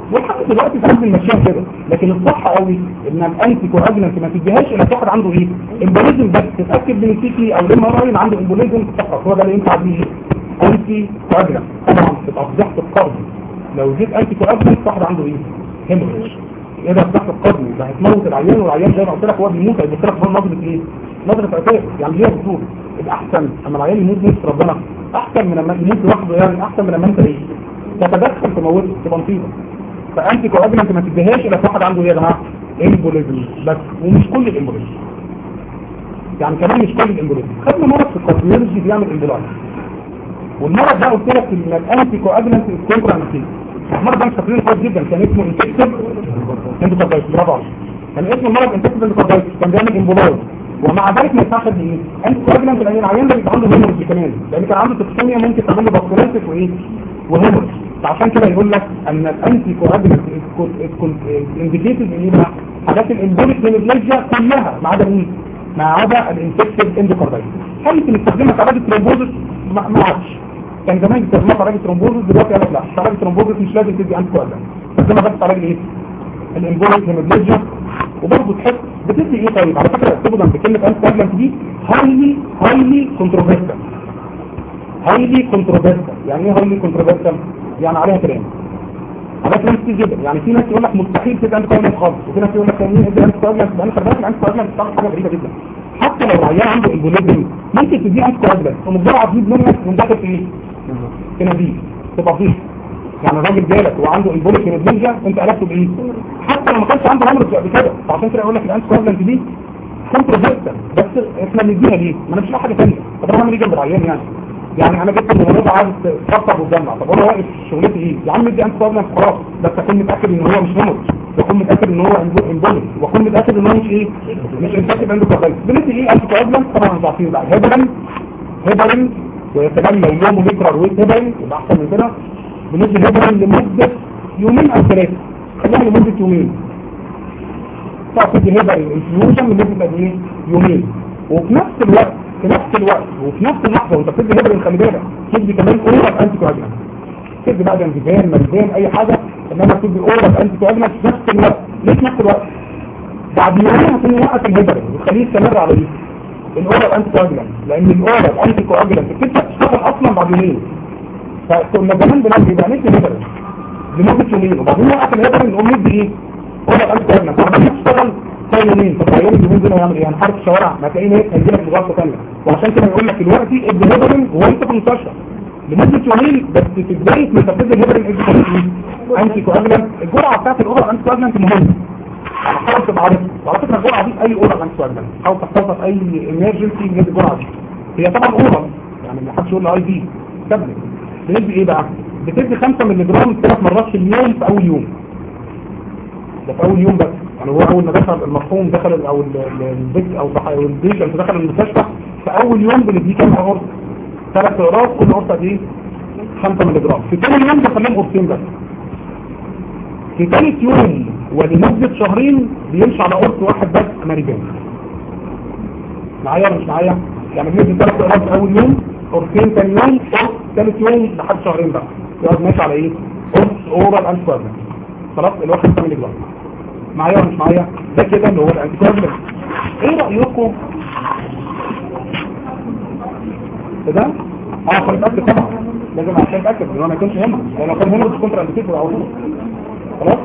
ولحد دلوقتي ساعات بنمشيها كده لكن الصح قوي ان الانتي كواجلانت ما تديهاش الا واحد عنده ايه امبوليزم بس تتاكد من السيكي او الام ار اي عنده امبوليزم فقط هو ده اللي ينفع بيه انتي كواجلانت طبعا تبقى فضيحه القرن لو جيت انتي كواجلانت واحد عنده ايه هيموريج ايه ده فضيحه القرن ده هتموت العيان والعيان زي ما قلت لك هو بيموت هيبص لك هو نظره ايه نظره عتاب يعني ليها بطول يبقى احسن اما العيان يموت نفس ربنا احسن من لما يموت لوحده يعني احسن من لما انت ايه تتدخل تموته تبقى مصيبه فانتي كواجلانت ما تديهاش الا واحد عنده ايه يا جماعه امبوليزم بس ومش كل الامبوليزم يعني كمان مش كل الامبوليزم خدنا مرض في الكارديولوجي بيعمل امبولايز والمرض ده قلت لك ان الانتي كواجلانت كونترانتي المرض ده مش تقرير كويس جدا كان اسمه انفكتيف اندوكاردايتس برافو عليك كان اسم المرض انفكتيف اندوكاردايتس كان بيعمل امبولايز ومع ذلك ما ينفعش ايه انتي كواجلانت لان العيان ده بيبقى عنده هيموريج كمان لان كان عنده توكسيميا ممكن تعمل له باسكوليتس وايه وهيموريج فعشان كده يقول لك ان الانتي كواجلانت انديكيتد ايه بقى حاجات الامبوليك هيموجلاجيا كلها ما عدا مين ما عدا الانفكتيف اندوكاردايتس هل بنستخدمها كعلاج الترومبوزس ما ما عادش كان زمان بيستخدموها كعلاج الترومبوزس دلوقتي قال لك لا علاج الترومبوزس مش لازم تدي انتي كواجلانت بتستخدمها بس علاج ايه الامبوليك هيموجلاجيا وبرضه تحس بتدي ايه طيب على فكره اكتبوا جنب كلمه انتي كواجلانت دي هايلي هايلي كونتروفيرسال هايلي كونتروفيرسال يعني ايه هايلي كونتروفيرسال يعني عليها كلام عليها كلام كتير جدا يعني في ناس يقول لك مستحيل تبقى انت كويس خالص وفي ناس يقول لك مين انت انت كويس يبقى انت خلي بالك انت كويس بتعمل حاجه غريبه جدا حتى لو العيان عنده امبوليزم ممكن تديه انت كويس ومجرد تجيب منك من داخل في ايه؟ في نزيف تبقى فيه يعني الراجل جالك وعنده امبوليك هيموجلاجيا انت عرفته بايه؟ حتى لو ما كانش عنده هامرج قبل كده فعشان كده يقول لك الانت كويس دي كونتروفيرسال بس احنا بنديها ليه؟ ما انا مش لاقي حاجه ثانيه طب انا هعمل ايه جنب العيان يعني؟ يعني انا جبت الممرضة عايز تفطر وتجمع طب انا واقف شغلتي ايه يا عم ادي انت طبعا خلاص بس اكون متاكد ان هو مش هيموت واكون متاكد ان هو امبوليك واكون متاكد ان هو مش ايه مش انفكتيف عنده كويس بندي ايه انت كوابلن طبعا انتوا عارفين بقى هيبرين هيبرين ويتجمع يوم وميكرا ويت هيبرين يبقى احسن من كده بندي هيبرين لمده يومين او ثلاثه خليها لمده يومين تعطي هيبرين انفيوجن لمده قد ايه يومين وفي نفس الوقت في نفس الوقت وفي نفس اللحظة وانت بتدي هبرين خلي بالك تدي كمان اورال انتي كواجلانت تدي بقى جنزيفان ملزان اي حاجة انما تدي اورال انتي كواجلانت في نفس الوقت ليه في نفس الوقت بعد يومين هتكون وقت الهبرين وتخليه يستمر على ايه الاورال انتي كواجلانت لان الاورال انتي كواجلانت بتبدا تشتغل اصلا بعد يومين فكنا زمان بنعمل يبقى ندي هبرين لمدة يومين وبعدين وقت الهبرين نقوم ندي ايه اورال انتي كواجلانت وبعدين تشتغل ثاني يومين طب العيال اليومين دول هيعمل ايه هنحرك الشوارع ما تلاقيه هيك هيجي لك بغلطه ثانيه وعشان كده يقول لك دلوقتي ادي هيبرين وانت في المستشفى لمده يومين بس في بدايه ما تبتدي الهيبرين ادي انتي كواجلانت الجرعه بتاعت الاورال انتي كواجلانت مهمه يعني حاول تبقى عارف وعلى فكره الجرعه دي اي اورال انتي كواجلانت حاول تحفظها في اي ايمرجنسي من الجرعه دي هي طبعا اورال يعني ما حدش يقول لي اي دي تابلت بندي ايه بقى بتدي 5 مللي جرام ثلاث مرات في اليوم في اول يوم ده في اول يوم بس يعني هو اول ما دخل المفهوم دخل ال- او البيت او صح- أو البيشنت دخل المستشفى في اول يوم بنديه كام قرص ثلاث قراص كل قرصه قد ايه 5 مللي جرام في ثاني يوم بخليهم قرصين بس في ثالث يوم ولمده شهرين بيمشي على قرص واحد بس امريكاني معايا ولا مش معايا يعني بندي ثلاث قراص اول يوم قرصين ثاني يوم قرص ثالث يوم لحد شهرين بقى يقعد ماشي على ايه قرص اورال انتي خلاص الواحد 5 مللي جرام معايا ولا مش معايا ده كده اللي هو الانتيكوجلنت ايه رأيكم ده اه عشان اتاكد طبعا لازم عشان اتاكد ان هو ما يكونش هنا لو كان هنا مش كونتر انديكيتور على طول خلاص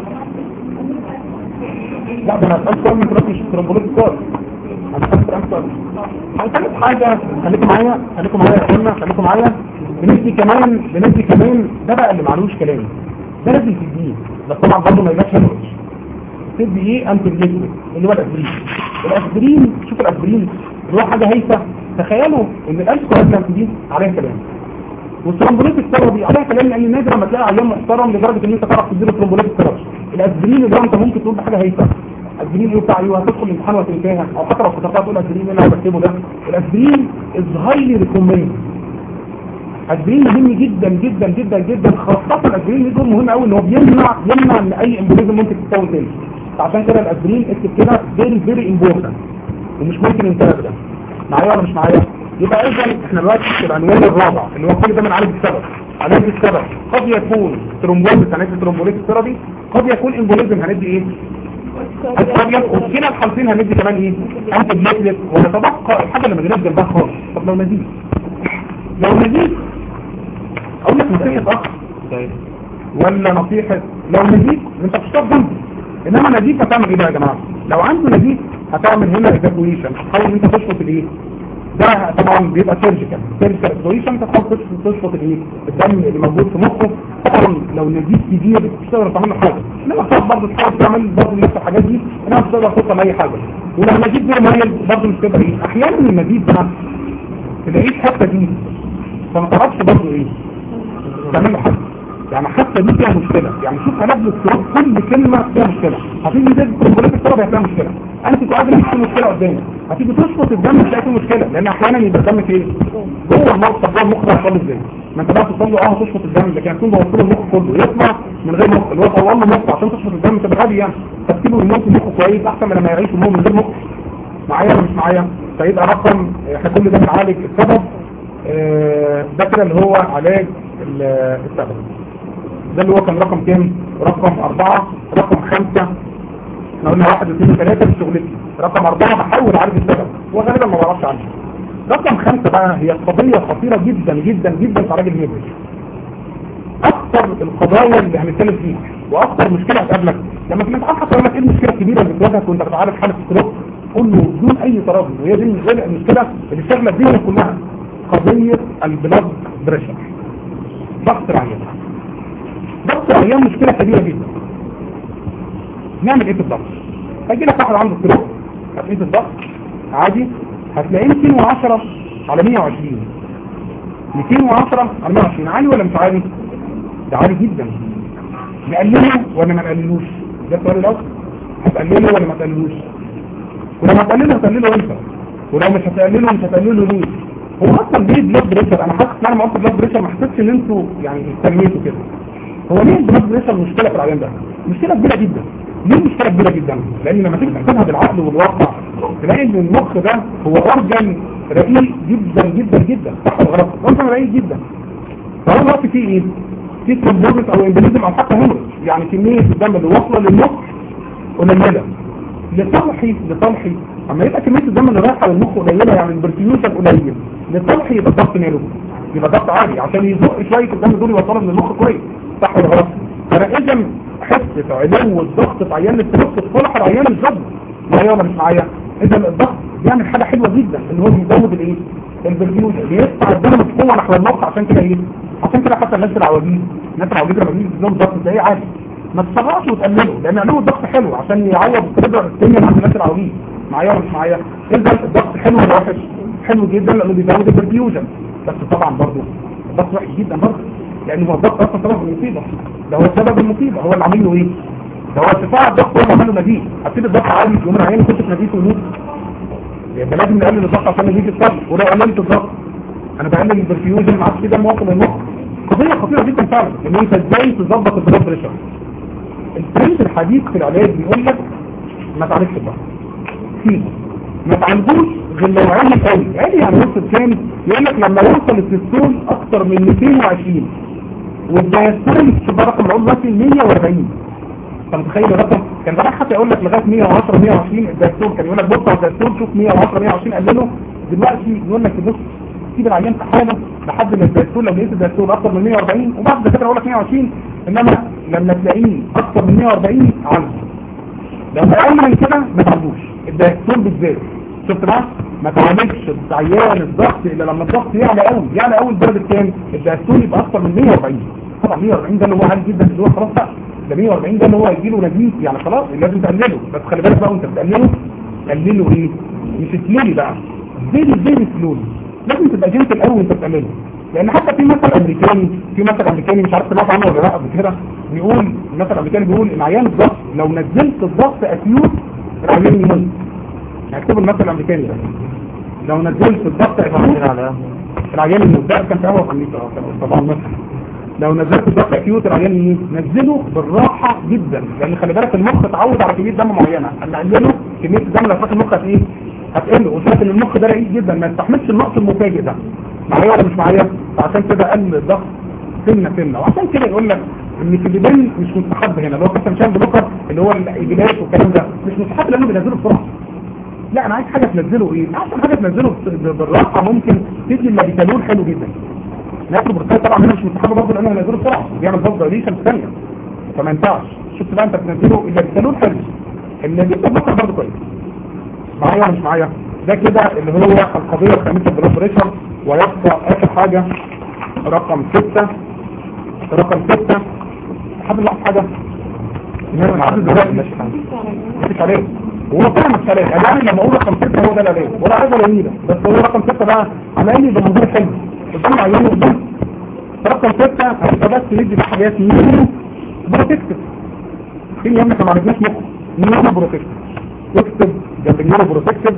لا ده انا هسألك سؤال من تراك مش ترمبوليت كار انا هسألك سؤال هنتكلم حاجه خليكم معايا خليكم معايا يا اخوانا خليكم معايا بندي كمان بندي كمان ده بقى اللي معلوش كلام ده لازم تديه بس طبعا برضه ما يبقاش هيموريج تدي ايه انتي بليكويد اللي هو الاسبرين الاسبرين شوف الاسبرين اللي هو حاجه هايفه تخيلوا ان الالكوهولانت دي عليها كلام والترومبوليت الثيرابي عليها كلام لان نادر لما تلاقي عيان محترم لدرجه ان انت تعرف تديله ترومبوليت الثيرابي الاسبرين اللي هو انت ممكن تقول ده حاجه هايفه الاسبرين ايه بتاع ايه وهتدخل الامتحان وتنتهي او حتى لو كتبتها تقول اسبرين اللي انا بكتبه ده الاسبرين از هايلي ريكومند الاسبرين مهم جدا جدا جدا جدا خاصه الاسبرين دول مهم قوي ان هو بيمنع يمنع ان اي امبوليزم ممكن تتكون تاني فعشان كده الاسبرين اكتب كده فيري فيري امبورتنت ومش ممكن ينتهي ابدا معايا ولا مش معايا يبقى اذا احنا دلوقتي في العنوان الرابع اللي هو كل ده بنعالج السبب علاج السبب قد يكون ترومبوليز هندي ترومبوليز ثيرابي قد يكون امبوليزم هندي ايه قد يكون كلا الحالتين هندي كمان ايه انت بليتلت ونتبقى الحاجه اللي ما جيناش جنبها خالص طب لو نزيد لو نزيد اقول لك نصيحه اخ ولا نصيحه لو نزيد انت بتشرب جنبه انما نزيد هتعمل ايه بقى يا جماعه لو عنده نزيد هتعمل هنا ايفاكويشن تحاول ان انت تشفط الايه ده طبعا بيبقى سيرجيكال سيرجيكال ايفاكويشن تحاول تشفط الايه الدم اللي موجود في مخه طبعا لو النزيد كبير مش تقدر تعمل له حاجه انما تقدر برضه تحاول تعمل برضه نفس الحاجات دي انما مش تقدر توصل لاي حاجه ولو النزيد ده مايل برضه مش تقدر ايه احيانا النزيد ده تلاقيه الحته دي فما تعرفش برضه ايه تعمل له حاجه يعني حتى دي فيها مشكلة يعني شوف هنبل الصراط كل كلمة فيها مشكلة هتيجي زي الكمبولات الصراط هتلاقي مشكلة انا كنت قادر مش في مشكلة قدامي هتيجي تشفط الدم تلاقي فيه مشكلة لان احيانا يبقى الدم فيه جوه المخ طب جوه المخ ده هيحصل ازاي ما انت بقى توصل له اه تشفط الدم لكن هتكون بوصله المخ كله يطلع من غير مخ اللي هو طلع له مخ عشان تشفط الدم تبقى غبي يعني ترتيبه يموت مخه كويس احسن من لما يعيش المخ من غير مخ معايا ولا مش معايا فيبقى رقم احنا كل ده بنعالج السبب آه، ده كده اللي هو علاج ال- السبب ده اللي هو كان رقم كام رقم أربعة رقم خمسة احنا قلنا واحد واثنين وثلاثة في شغلتي رقم أربعة بحاول أعرف السبب وغالبا ما بعرفش عنه رقم خمسة بقى هي قضية خطيرة جدا جدا جدا في علاج الهيبريد أكثر القضايا اللي هنتكلم فيها وأكثر مشكلة هتقابلك لما في الامتحان حتى يقول لك إيه المشكلة الكبيرة اللي بتواجهك وأنت بتعالج حالة ستروك قول له بدون أي تردد وهي دي المشكلة المشكلة اللي شغلة الدنيا كلها قضية البلاد بريشر ضغط العيان ضغط العيان مشكلة كبيرة جدا نعمل ايه في الضغط هيجي لك واحد عنده ستروك هتقيس الضغط عادي هتلاقيه 210 على 120 210 على 120 عالي ولا مش عالي ده عالي جدا نقلله ولا ما نقللوش ده السؤال الاول هتقلله ولا ما تقللوش ولما هتقلله هتقلله امتى ولو مش هتقلله مش هتقلله ليه هو اصلا ليه بلاد بريشر انا حاسس ان انا ما قلت بلاد بريشر ما حسيتش ان انتوا يعني استنيتوا كده هو ليه البلاد بريشر مشكله في العيان ده مشكله كبيره جدا ليه مشكله كبيره جدا لان لما تيجي تحسبها بالعقل والواقع تلاقي ان المخ ده هو اورجن رقيق جدا جدا جدا صح ولا غلط اورجن رقيق جدا فهو دلوقتي فيه ايه في ترومبوزس او امبليزم او حتى هيموريج يعني كميه الدم اللي واصله للمخ قليله لصالحي لصالحي اما يبقى كميه الدم اللي رايحه للمخ قليله يعني البرتيوشن قليل لصالحي يبقى الضغط ماله يبقى الضغط عالي عشان يزق شويه الدم دول يوصلهم للمخ كويس صح ولا غلط فانا اذا حته علو الضغط في عيان التنفس في صالح العيان الجد معايا ولا مش معايا اذا الضغط بيعمل حاجه حلوه جدا ان هو بيزود الايه البرتيوشن بيدفع الدم بقوه نحو المخ عشان كده ايه عشان كده حتى الناس العواجيز الناس العواجيز لما بيجي لهم ضغط تلاقيه عالي ما تسرعش وتقلله لان علو الضغط حلو عشان يعوض التردع الدنيا عند الناس العواجيز معايا ولا مش معايا اذا الضغط حلو ولا وحش حلو جدا لانه بيزود البرفيوجن بس طبعا برضه الضغط وحش جدا برضه لان هو الضغط اصلا سبب المصيبه ده هو سبب المصيبه هو اللي عامل له ايه ده هو ارتفاع الضغط هو اللي عامل له نزيف هتسيب الضغط عالي يوم العيان يخش في نزيف ويموت يبقى لازم نقلل الضغط عشان نزيف الصدر ولو قللت الضغط انا بقلل البرفيوجن ما عادش كده موصل للمخ قضيه خطيره جدا فعلا ان انت ازاي تظبط البلاد بريشر الترند الحديث في العلاج بيقول لك ما تعالجش الضغط فيه ما تعالجوش غير لو عالي قوي عالي يعني وصل كام يقول لك لما يوصل التستول اكتر من 220 والدايستول تبقى رقم العضو دلوقتي 140 انت متخيل الرقم كان زمان حتى يقول لك لغايه 110 120 الدايستول كان يقول لك بص على الدايستول شوف 110 120 قلله دلوقتي يقول لك تبص تسيب العيان في حاله لحد ما الدايستول لو لقيت الدايستول اكتر من 140 وبعد الدكاتره يقول لك 120 انما لما تلاقيه اكتر من 140 عالي لو اقل من كده ما تعالجوش الدايستول بالذات شفت بقى ما تعالجش عيان الضغط الا لما الضغط يعلى قوي يعلى قوي لدرجه كام الدايستول يبقى اكتر من 140 طبعا 140 ده اللي هو عالي جدا اللي هو خلاص بقى ده 140 ده اللي هو هيجي له نزيف يعني خلاص لازم تقلله بس خلي بالك بقى وانت بتقلله قلله ايه مش سلولي بقى فيري فيري سلولي لازم تبقى جنتل قوي وانت بتقلله لان حتى في مثل امريكاني في مثل امريكاني مش عارف سمعت عنه ولا لا قبل كده بيقول المثل الامريكاني بيقول ان عيان الضغط لو نزلت الضغط اكيوت العيان يموت هكتب المثل الامريكاني ده لو نزلت الضغط اكيوت العيان يموت ده كان في اول امريكا طبعا مثلا لو نزلت الضغط اكيوت العيان ايه نزله بالراحه جدا لان خلي بالك المخ اتعود على كميه دم معينه هنقلله كميه الدم لو فات المخ هت ايه هتقل وشايف ان المخ ده رقيق جدا ما يستحملش النقص المفاجئ ده معايا ولا مش معايا فعشان كده قل الضغط سنه سنه وعشان كده يقول لك ان الفيديبين مش مستحب هنا اللي هو مثلا شام بلوكر اللي هو الايجابيات والكلام ده مش مستحب لانه بينزله بسرعه لا انا عايز حاجه تنزله ايه احسن حاجه تنزله ب- بالراحه ممكن تدي الميتالول حلو جدا ناكل برتقال طبعا هنا مش مستحب برضه لانه هينزله بسرعه بيعمل ضغط دايليشن في ثانيه فما ينفعش شفت بقى انت بتنزله الميتالول حلو اللي بيبقى برضه كويس معايا ولا مش معايا ده كده اللي هو القضيه الخامسه بلاد بريشر ويبقى اخر حاجه رقم ستة رقم ستة حد لاحظ حاجه هنا انا عارف دلوقتي ماشي مش عليه هو فعلا مش عليه يعني لما اقول رقم ستة هو ده اللي عليه ولا عايز ولا يمينه بس هو رقم ستة بقى عمال لي بمنظور حلو قدام عيونه قدام رقم ستة هتبقى بس ندي بقى حاجات نيورو بروتكتيف فين يا ابني احنا ما عرفناش مخ نيورو بروتكتيف اكتب جنب النيورو بروتكتيف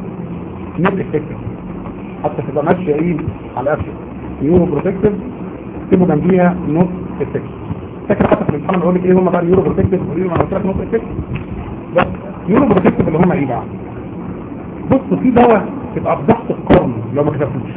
نت افكتيف حتى تبقى ماشيه ايه على قفل نيورو بروتكتيف اكتبوا جنبيها نوت افكتيف فاكر حتى في الامتحان بيقول لك ايه هم بقى اليورو بروتكتيف وقولوا لي ما انا قلت لك نوت افكتيف بس يورو بروتكتيف اللي هم ايه بقى بصوا في دواء تبقى بضغط القرن لو ما كتبتوش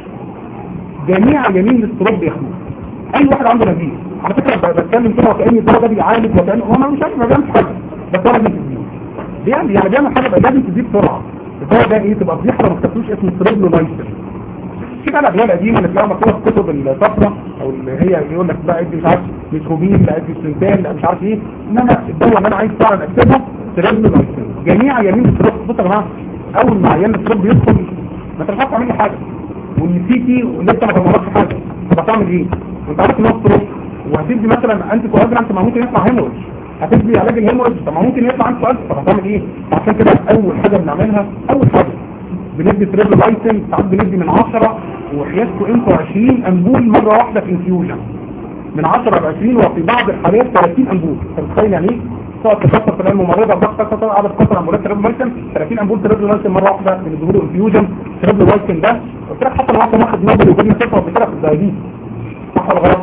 جميع يمين الاضطراب بياخدوه اي واحد عنده نزيف على فكره ب- بتكلم كده وكاني الدواء ده بيعالج وكانه هو مش عارف ما بيعملش حاجه بس هو لازم تزيد بيعمل يعني بيعمل حاجه بقى لازم تزيد بسرعه الدواء ده ايه تبقى فضيحه لو ما كتبتوش اسمه ستريبلولايسين في بقى الادويه القديمه اللي تلاقيها مكتوبه في كتب الصفرا او اللي هي يقول لك بقى ادي مش عارف ميتروبين لا ادي سنتان لا مش عارف ايه انما الدواء اللي انا عايز فعلا اكتبه ستريبلولايسين جميع يمين الستروب بصوا يا جماعه اول ما عيان الستروب بيدخل ما انت مش عارف تعمل له حاجه والسي تي ولسه ما تمرضش حاجه طب هتعمل ايه؟ وانت عارف ان هو ستروب وهتدي مثلا انتي كواجرانت ما ممكن يطلع هيموريج هتدي علاج الهيموريج طب ما ممكن يطلع انتي كواجرانت طب هتعمل ايه؟ عشان كده اول حاجه بنعملها اول حاجه بندي تريبل لايسن ساعات بندي من 10 وحياتكم انتوا 20 امبول مره واحده في انفيوجن من 10 ل 20 وفي بعض الحالات 30 امبول انت متخيل يعني ايه؟ تقعد تكسر في الممرضه ضغط كسر عدد كسر امبولات تريبل لايسن 30 امبول تريبل لايسن مره واحده من ظهور انفيوجن تريبل لايسن ده قلت لك حتى لو واحد واخد نوبل وجبنا صفر قبل كده في الدايبيت صح ولا غلط؟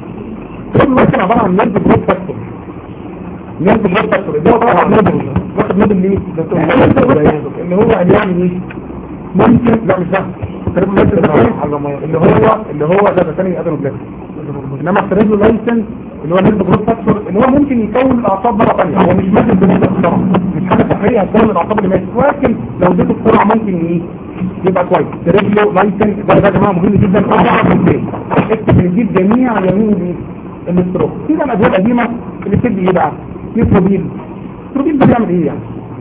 تريبل لايسن عباره عن نيرف جروث فاكتور نيرف جروث فاكتور الدواء ده واخد نوبل واخد نوبل ليه؟ اللي هو قال يعني ايه؟ ممكن لا مش ده التريبل لايسن ده تاني اللي هو اللي هو ده ده تاني ادنو بلاك انما التريبل لايسن اللي هو نسبة جروث فاكتور اللي هو ممكن يكون الاعصاب مرة ثانيه هو مش مادة بنسبة بسرعة مش حاجة صحية هتكون الاعصاب اللي ماتت ولكن لو اديته بسرعة ممكن ايه يبقى كويس تريبلو لايسن ده ده يا جماعة مهم جدا اربعة كومبلين اكتب نجيب جميع يمين الايه الاستروك في بقى الادوية القديمة اللي بتدي ايه بقى نيتروبيل النيتروبيل ده بيعمل ايه يعني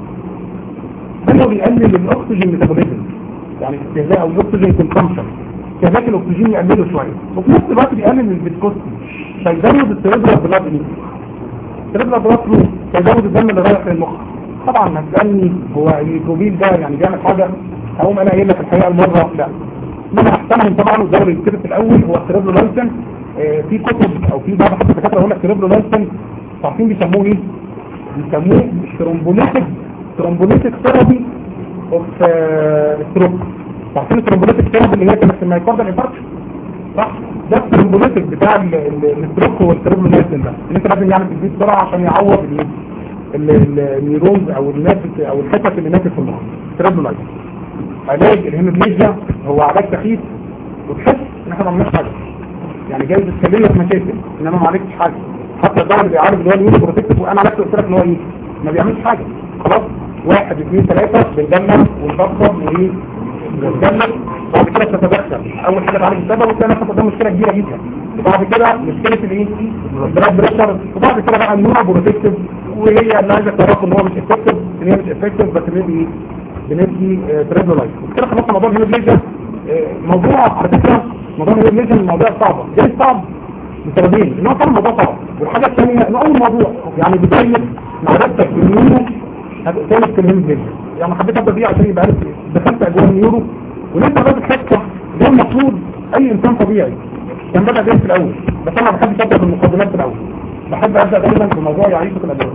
ده بيقلل الاكسجين ميتابوليزم يعني استهلاك او الاكسجين كونسامشن استهلاك الاكسجين يقلله شويه وفي نفس الوقت بيقلل الفيسكوستي فيزود السيربرال بلاد نيد السيربرال بلاد فلو فيزود الدم اللي رايح للمخ طبعا هتسالني هو النيتروبيل ده يعني بيعمل حاجه هقوم انا قايل لك الحقيقه المره لا انما احسنهم طبعا والدور اللي كتب في الاول هو السيربرال لايسن آه في كتب او في بعض حتى الدكاتره يقول لك السيربرال لايسن عارفين بيسموه ايه؟ بيسموه ترومبوليتك ترومبوليتك ثيرابي اوف ستروك عارفين الترومبوليتك ثيرابي اللي هي كانت في المايكاردال انفاركشن صح ده الترومبوليتك بتاع ال- ال- الستروك هو الترومبوليتك ده اللي انت لازم يعني تديه بسرعه عشان يعوض ال- ال- ال- النيرونز او الناتج او الحتت اللي ناتج في المخ الترومبوليتك علاج الهيموبليجيا هو علاج سخيف وتحس ان احنا ما عملناش حاجه يعني جاي بتكلم لك مشاكل انما ما عالجتش حاجه حتى الدواء اللي بيعالج اللي هو النيورو بروتكتيف وانا عالجته قلت لك ان هو ايه ما بيعملش حاجه خلاص واحد اثنين ثلاثه بنجمع ونفكر وايه ونجمع بعد كده بتتدخل اول حاجه تعالج السبب وتلاقي نفسك قدام مشكله كبيره جدا وبعد كده مشكله الايه البلاد بريشر وبعد كده بقى النيورو بروتكتيف وهي اللي عايزه تعرف ان هو مش افكتيف ان هي مش افكتيف بس بندي ايه بندي تريبل لايف كده خلصنا موضوع الهيموبليجيا موضوع على فكره موضوع الهيموبليجيا من المواضيع الصعبه ليه صعب بسببين ان هو طبعا موضوع صعب والحاجه الثانيه انه اول موضوع يعني بيبين معرفتك بالنيورو ثالث في الهيموبليجيا يعني حبيت ابدا بيه عشان يبقى عارف دخلت اجواء النيورو ولسه بادئ حته ده المفروض اي انسان طبيعي كان بدا بيه في الاول بس انا ما بحبش ابدا بالمقدمات في الاول بحب ابدا دايما بموضوع يعيشه في الادويه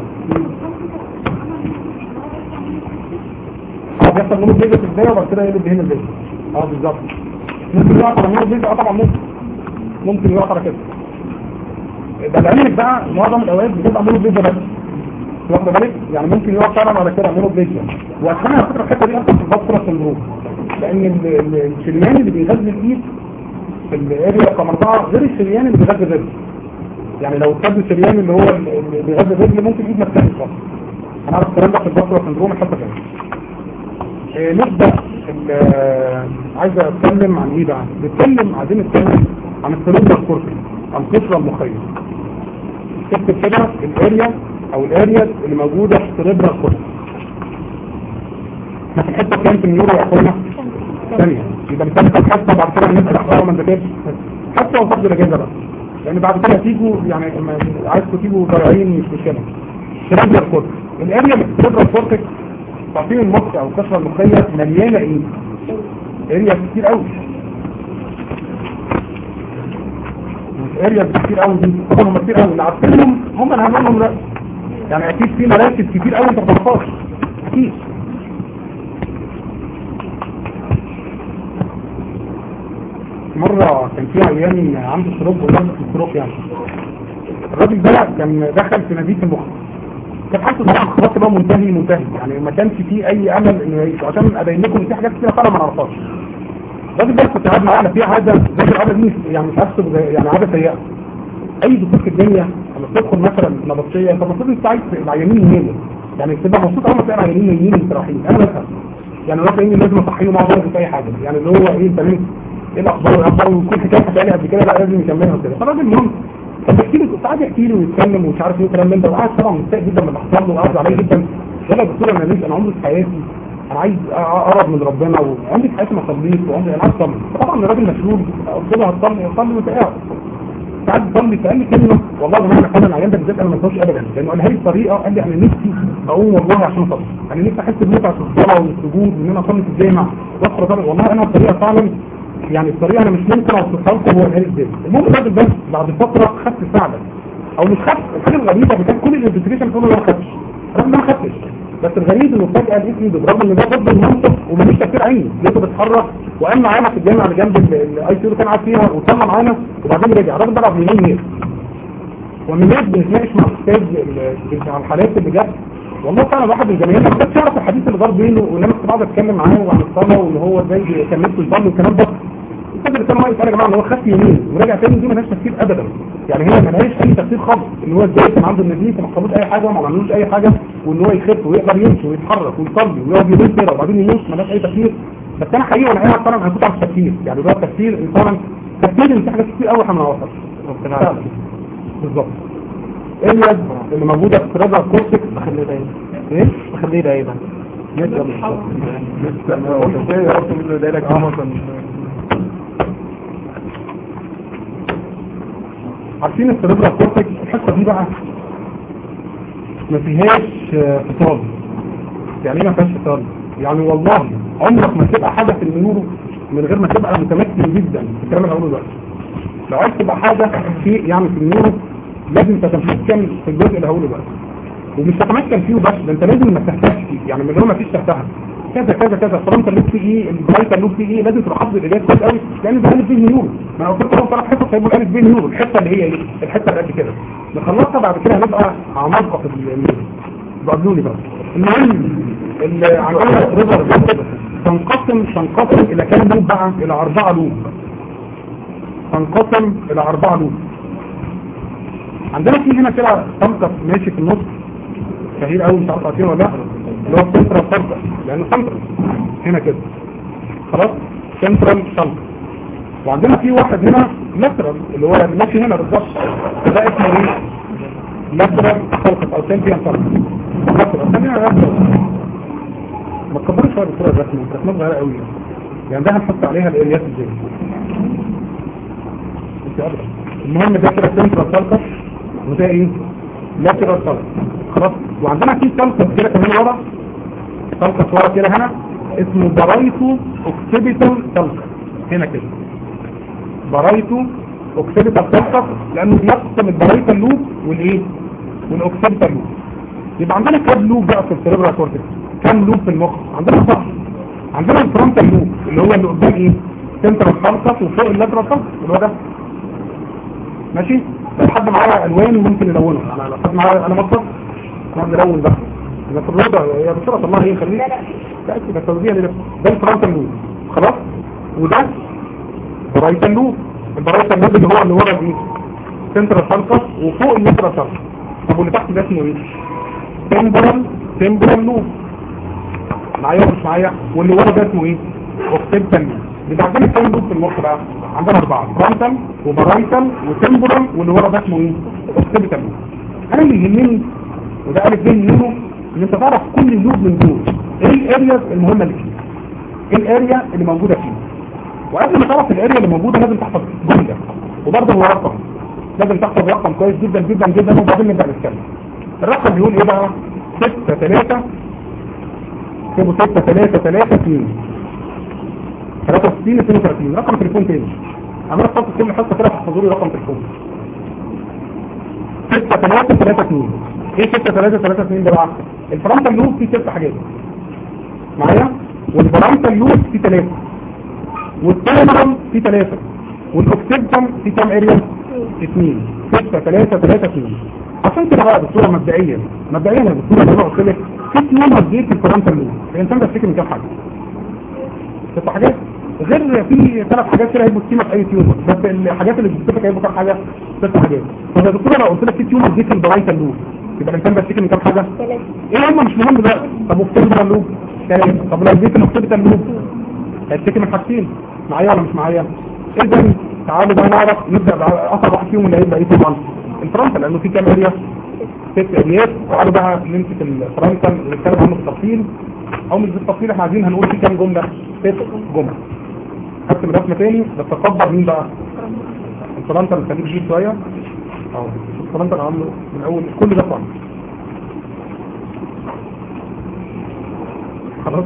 اه بيحصل نور بيجي في البدايه وبعد كده يقلب هنا البيجي اه بالظبط ممكن يقع على نور بيجي اه طبعا ممكن ممكن يقع على كده ده لعلمك بقى معظم الاوقات بتبقى نور بيجي بس واخد بالك يعني ممكن يقع فعلا على كده نور بيجي وعشان على فكره الحته دي اصلا في البصره سندروم لان ال- ال- الشريان اللي بيغذي الايد في الاريا رقم اربعه غير الشريان اللي بيغذي الرجل يعني لو خد الشريان اللي هو اللي بيغذي الرجل ممكن ايد ما تتنفس اصلا هنعرف الكلام ده في البصره سندروم الحته الثانيه إيه نبدا ال- آه، عايز اتكلم عن ايه بقى نتكلم عايزين نتكلم عن السيريبرال كورتكس عن القشره المخيه تكتب كده الاريا او الاريا اللي موجوده في السيريبرال كورتكس احنا في الحته كام في النيورو يا اخوانا ثانيه يبقى مثال حتى بعد كده الناس الاخبار ما نذاكرش حتى وفضل الاجازه بقى لان بعد كده هتيجوا يعني لما عايزكم تيجوا ضايعين مش مشكله سيريبرال كورتكس الاريا اللي في السيريبرال كورتكس تعطيل المخ او القشره المخيه مليانه ايه اريا كتير قوي اريا كتير قوي دي طبعا هم كتير قوي اللي عارفينهم هم اللي هنقولهم لا يعني اكيد في مراكز كتير قوي انت ما تعرفهاش اكيد مرة كان في عيان عنده ستروك وجنب ستروك يعني الراجل ده كان دخل في نزيف المخ كان حاسس طبعا خلاص بقى منتهي منتهي يعني ما كانش فيه اي امل انه يعيش عشان ابين لكم ان في حاجات كتير فعلا ما نعرفهاش الراجل ده كنت قاعد معاه في عاده زي العاده دي يعني مش عارف زي- يعني عاده سيئه اي دكتور في الدنيا لما تدخل مثلا نبطشيه انت المفروض انت عايز العيانين يناموا يعني تبقى مبسوط اول ما تلاقي العيانين نايمين مستريحين انا بفهم يعني الراجل يجي لازم اصحيه مع بعض في اي حاجه يعني اللي هو ايه انت ليه ايه الاخبار الاخبار وكل حكايه حكايه قبل كده لا لازم يكملها وكده فالراجل المهم كان بيحكي لي ساعات يحكي لي ويتكلم ومش عارف ايه وكلام من ده وقعد طبعا مستاء جدا من اللي حصل له وقعد عليه جدا قال لي يا دكتور انا ليش انا عمري في حياتي انا عايز اقرب من ربنا وعمري في حياتي ما صليت وعمري انا عايز اصلي فطبعا الراجل مشغول قلت له هتصلي صلي وانت قاعد ساعات بصلي فقال لي كلمه والله يا جماعه فعلا العيان ده بالذات انا ما انساهاش ابدا لانه قالها لي بطريقه قال لي انا نفسي اقوم والله عشان اصلي انا نفسي احس بمتعه الصلاه والسجود وان انا اصلي في الجامع واقرا طبعا والله انا بطريقه فعلا يعني الطريقه انا مش ممكن اوصفها لكم هو قال ازاي المهم الراجل ده بعد فتره خد ساعده او مش خد الحاجه الغريبه بتاعت كل الانفستيجيشن بتقول له ما خدش الراجل ده ما خدش بس الغريب انه فجاه لقيت ايده برغم ان ده ضد المنطق ومفيش تفكير عيني لقيته بيتحرك وقام معانا في الجامعه اللي جنب الاي سي اللي كان قاعد فيها وصلى معانا وبعدين رجع الراجل ده بعد يومين مات ومن ناس بنتناقش مع الاستاذ ال- على الحالات اللي جت والله فعلا واحد من الجماهير ما كنتش اعرف الحديث اللي دار بينه ولما كنت بقعد اتكلم معاه وعن الصلاه وان هو ازاي كان نفسه يصلي والكلام ده الاستاذ اللي كان واقف قال يا جماعه ان هو خد يمين ورجع تاني دي مالهاش تفسير ابدا يعني هي مالهاش اي تفسير خالص ان هو ازاي كان عنده النزيف وما حصلوش اي حاجه وما عملوش اي حاجه وان هو يخف ويقدر يمشي ويتحرك ويصلي ويقعد يمين كده وبعدين يموت مالهاش اي تفسير بس انا حقيقي وانا قاعد طبعا انا كنت عارف التفسير يعني ده التفسير فعلا تفسير ان في حاجات كتير قوي احنا ما نعرفهاش بالظبط ايه اليد اللي موجوده في رجع الكورتكس بخليه دايما ايه بخليه دايما عارفين السيربرال كورتكس الحته دي بقى ما فيهاش آه، فصال يعني ايه ما فيهاش فصال يعني والله عمرك ما تبقى حاجه في النيورو من غير ما تبقى متمكن جدا في الكلام اللي هقوله دلوقتي لو عايز تبقى حاجه في يعني في النيورو لازم تتمكن في الجزء اللي هقوله دلوقتي ومش تتمكن فيه بس ده انت لازم ما تحتاجش فيه يعني من غير ما فيش تحتها كذا كذا كذا فرنسا اللوب فيه ايه البرايتا اللوب فيه ايه لازم تبقى حافظ الاجابه كويس قوي لان ده الف فيه نيورو ما انا قلت لكم ثلاث حصص هيبقوا الالف فيه نيورو الحته اللي هي ايه الحته اللي قد كده نخلصها بعد كده هنبقى عمالقه في النيورو بقابلوني بقى المهم اللي عندنا ريفر تنقسم تنقسم الى كام لوب بقى الى اربعه لوب تنقسم الى اربعه لوب عندنا في هنا كده سمكه ماشي في النص شهير قوي مش عارف عارفين ولا لا اللي هو سنترال سمكه لانه سنترال هنا كده خلاص سنترال سمكه وعندنا في واحد هنا لاترال اللي هو ماشي هنا بالظبط ده اسمه ايه لاترال سمكه او سنتيان سمكه لاترال خلينا لاترال ما تكبرش شويه بالصوره الرسمه الرسمه صغيره قوي يعني ده هنحط عليها الاليات ازاي انت ادرى المهم ده كده سنترال سمكه وده ايه لاترال سمكه خلاص وعندنا في سلطة كده كمان ورا سلطة ورا كده هنا اسمه برايتو اوكسيبيتال سلطة هنا كده برايتو اوكسيبيتال سلطة لانه بيقسم البرايتال لوب والايه والاوكسيبيتال لوب يبقى عندنا كام لوب بقى في السيريبرال كورتكس كام لوب في المخ عندنا صح عندنا الفرونتال لوب اللي هو اللي قدام ايه سنترال سلطة وفوق اللاترال سلطة اللي هو ده ماشي لو حد معاه الوان ممكن يلونه انا لو حد معاه انا مصر نقعد نلون بقى انا في الروضه يا دكتوره والله ايه خليك لا كده توزيع ده ده الفرونتال لوب خلاص وده برايتال لوب البرايتال لوب اللي هو اللي ورا دي سنترال سالكس وفوق النترال سالكس طب واللي تحت ده اسمه ايه تمبرال تمبرال لوب معايا ولا مش معايا واللي ورا ده اسمه ايه اوكسيبتال لوب بيبقى عندنا كام لوب في المخ بقى عندنا اربعه فرونتال وبرايتال وتمبرال واللي ورا ده اسمه ايه اوكسيبتال لوب انا اللي يهمني وده الف بين منه ان انت تعرف كل لوب من دول ايه الارياز المهمه اللي فيه ايه الاريا اللي موجوده فيه وقبل ما تعرف الاريا اللي موجوده لازم تحفظ جمله وبرضه هو رقم لازم تحفظ رقم كويس جدا جدا جدا وبعدين نبدا نتكلم الرقم بيقول ايه بقى 6 3 اكتبوا 6 3 3 2 63 32 رقم تليفون تاني عمال احط كل حصه كده تحفظوا لي رقم تليفون 6 3 3 2 ايه 6 3 3 2 ده بقى الفرونتال لوب فيه ست حاجات معايا والفرونتال لوب فيه ثلاثه والتيرمال فيه ثلاثه والاوكسيبتم فيه كام اريا اثنين 6 3 3 2 عشان كده بقى بصوره مبدئيا مبدئيا يا دكتور زي ما قلت لك في اثنين مزيت في الفرونتال لوب الانسان ده بيفتكر من كام حاجه ست حاجات غير في ثلاث حاجات كده هيبقوا سكيمة في اي تيومر بس الحاجات اللي بتتفق هيبقوا كام حاجه ست حاجات طب يا دكتور لو قلت لك في تيومر دي في البرايتال لوب يبقى الانسان بيفتكر من كام حاجه ايه هم مش مهم بقى طب اوكسيبتال لوب ثلاثه طب لو جيت الاوكسيبتال لوب هيفتكر من حاجتين معايا ولا مش معايا اذا تعالوا بقى نعرف نبدا باخر واحد فيهم اللي هيبقى ايه طبعا الفرونتال لانه في كام اريا ست اريات تعالوا بقى نمسك الفرونتال ونتكلم عنه بالتفصيل او مش بالتفصيل احنا عايزين هنقول في كام جمله ست جمل هكتب رسمه تاني بس اكبر مين بقى الفرونتال خليك جديد شويه اهو الفرونتال عامله من اول كل ده فرونتال خلاص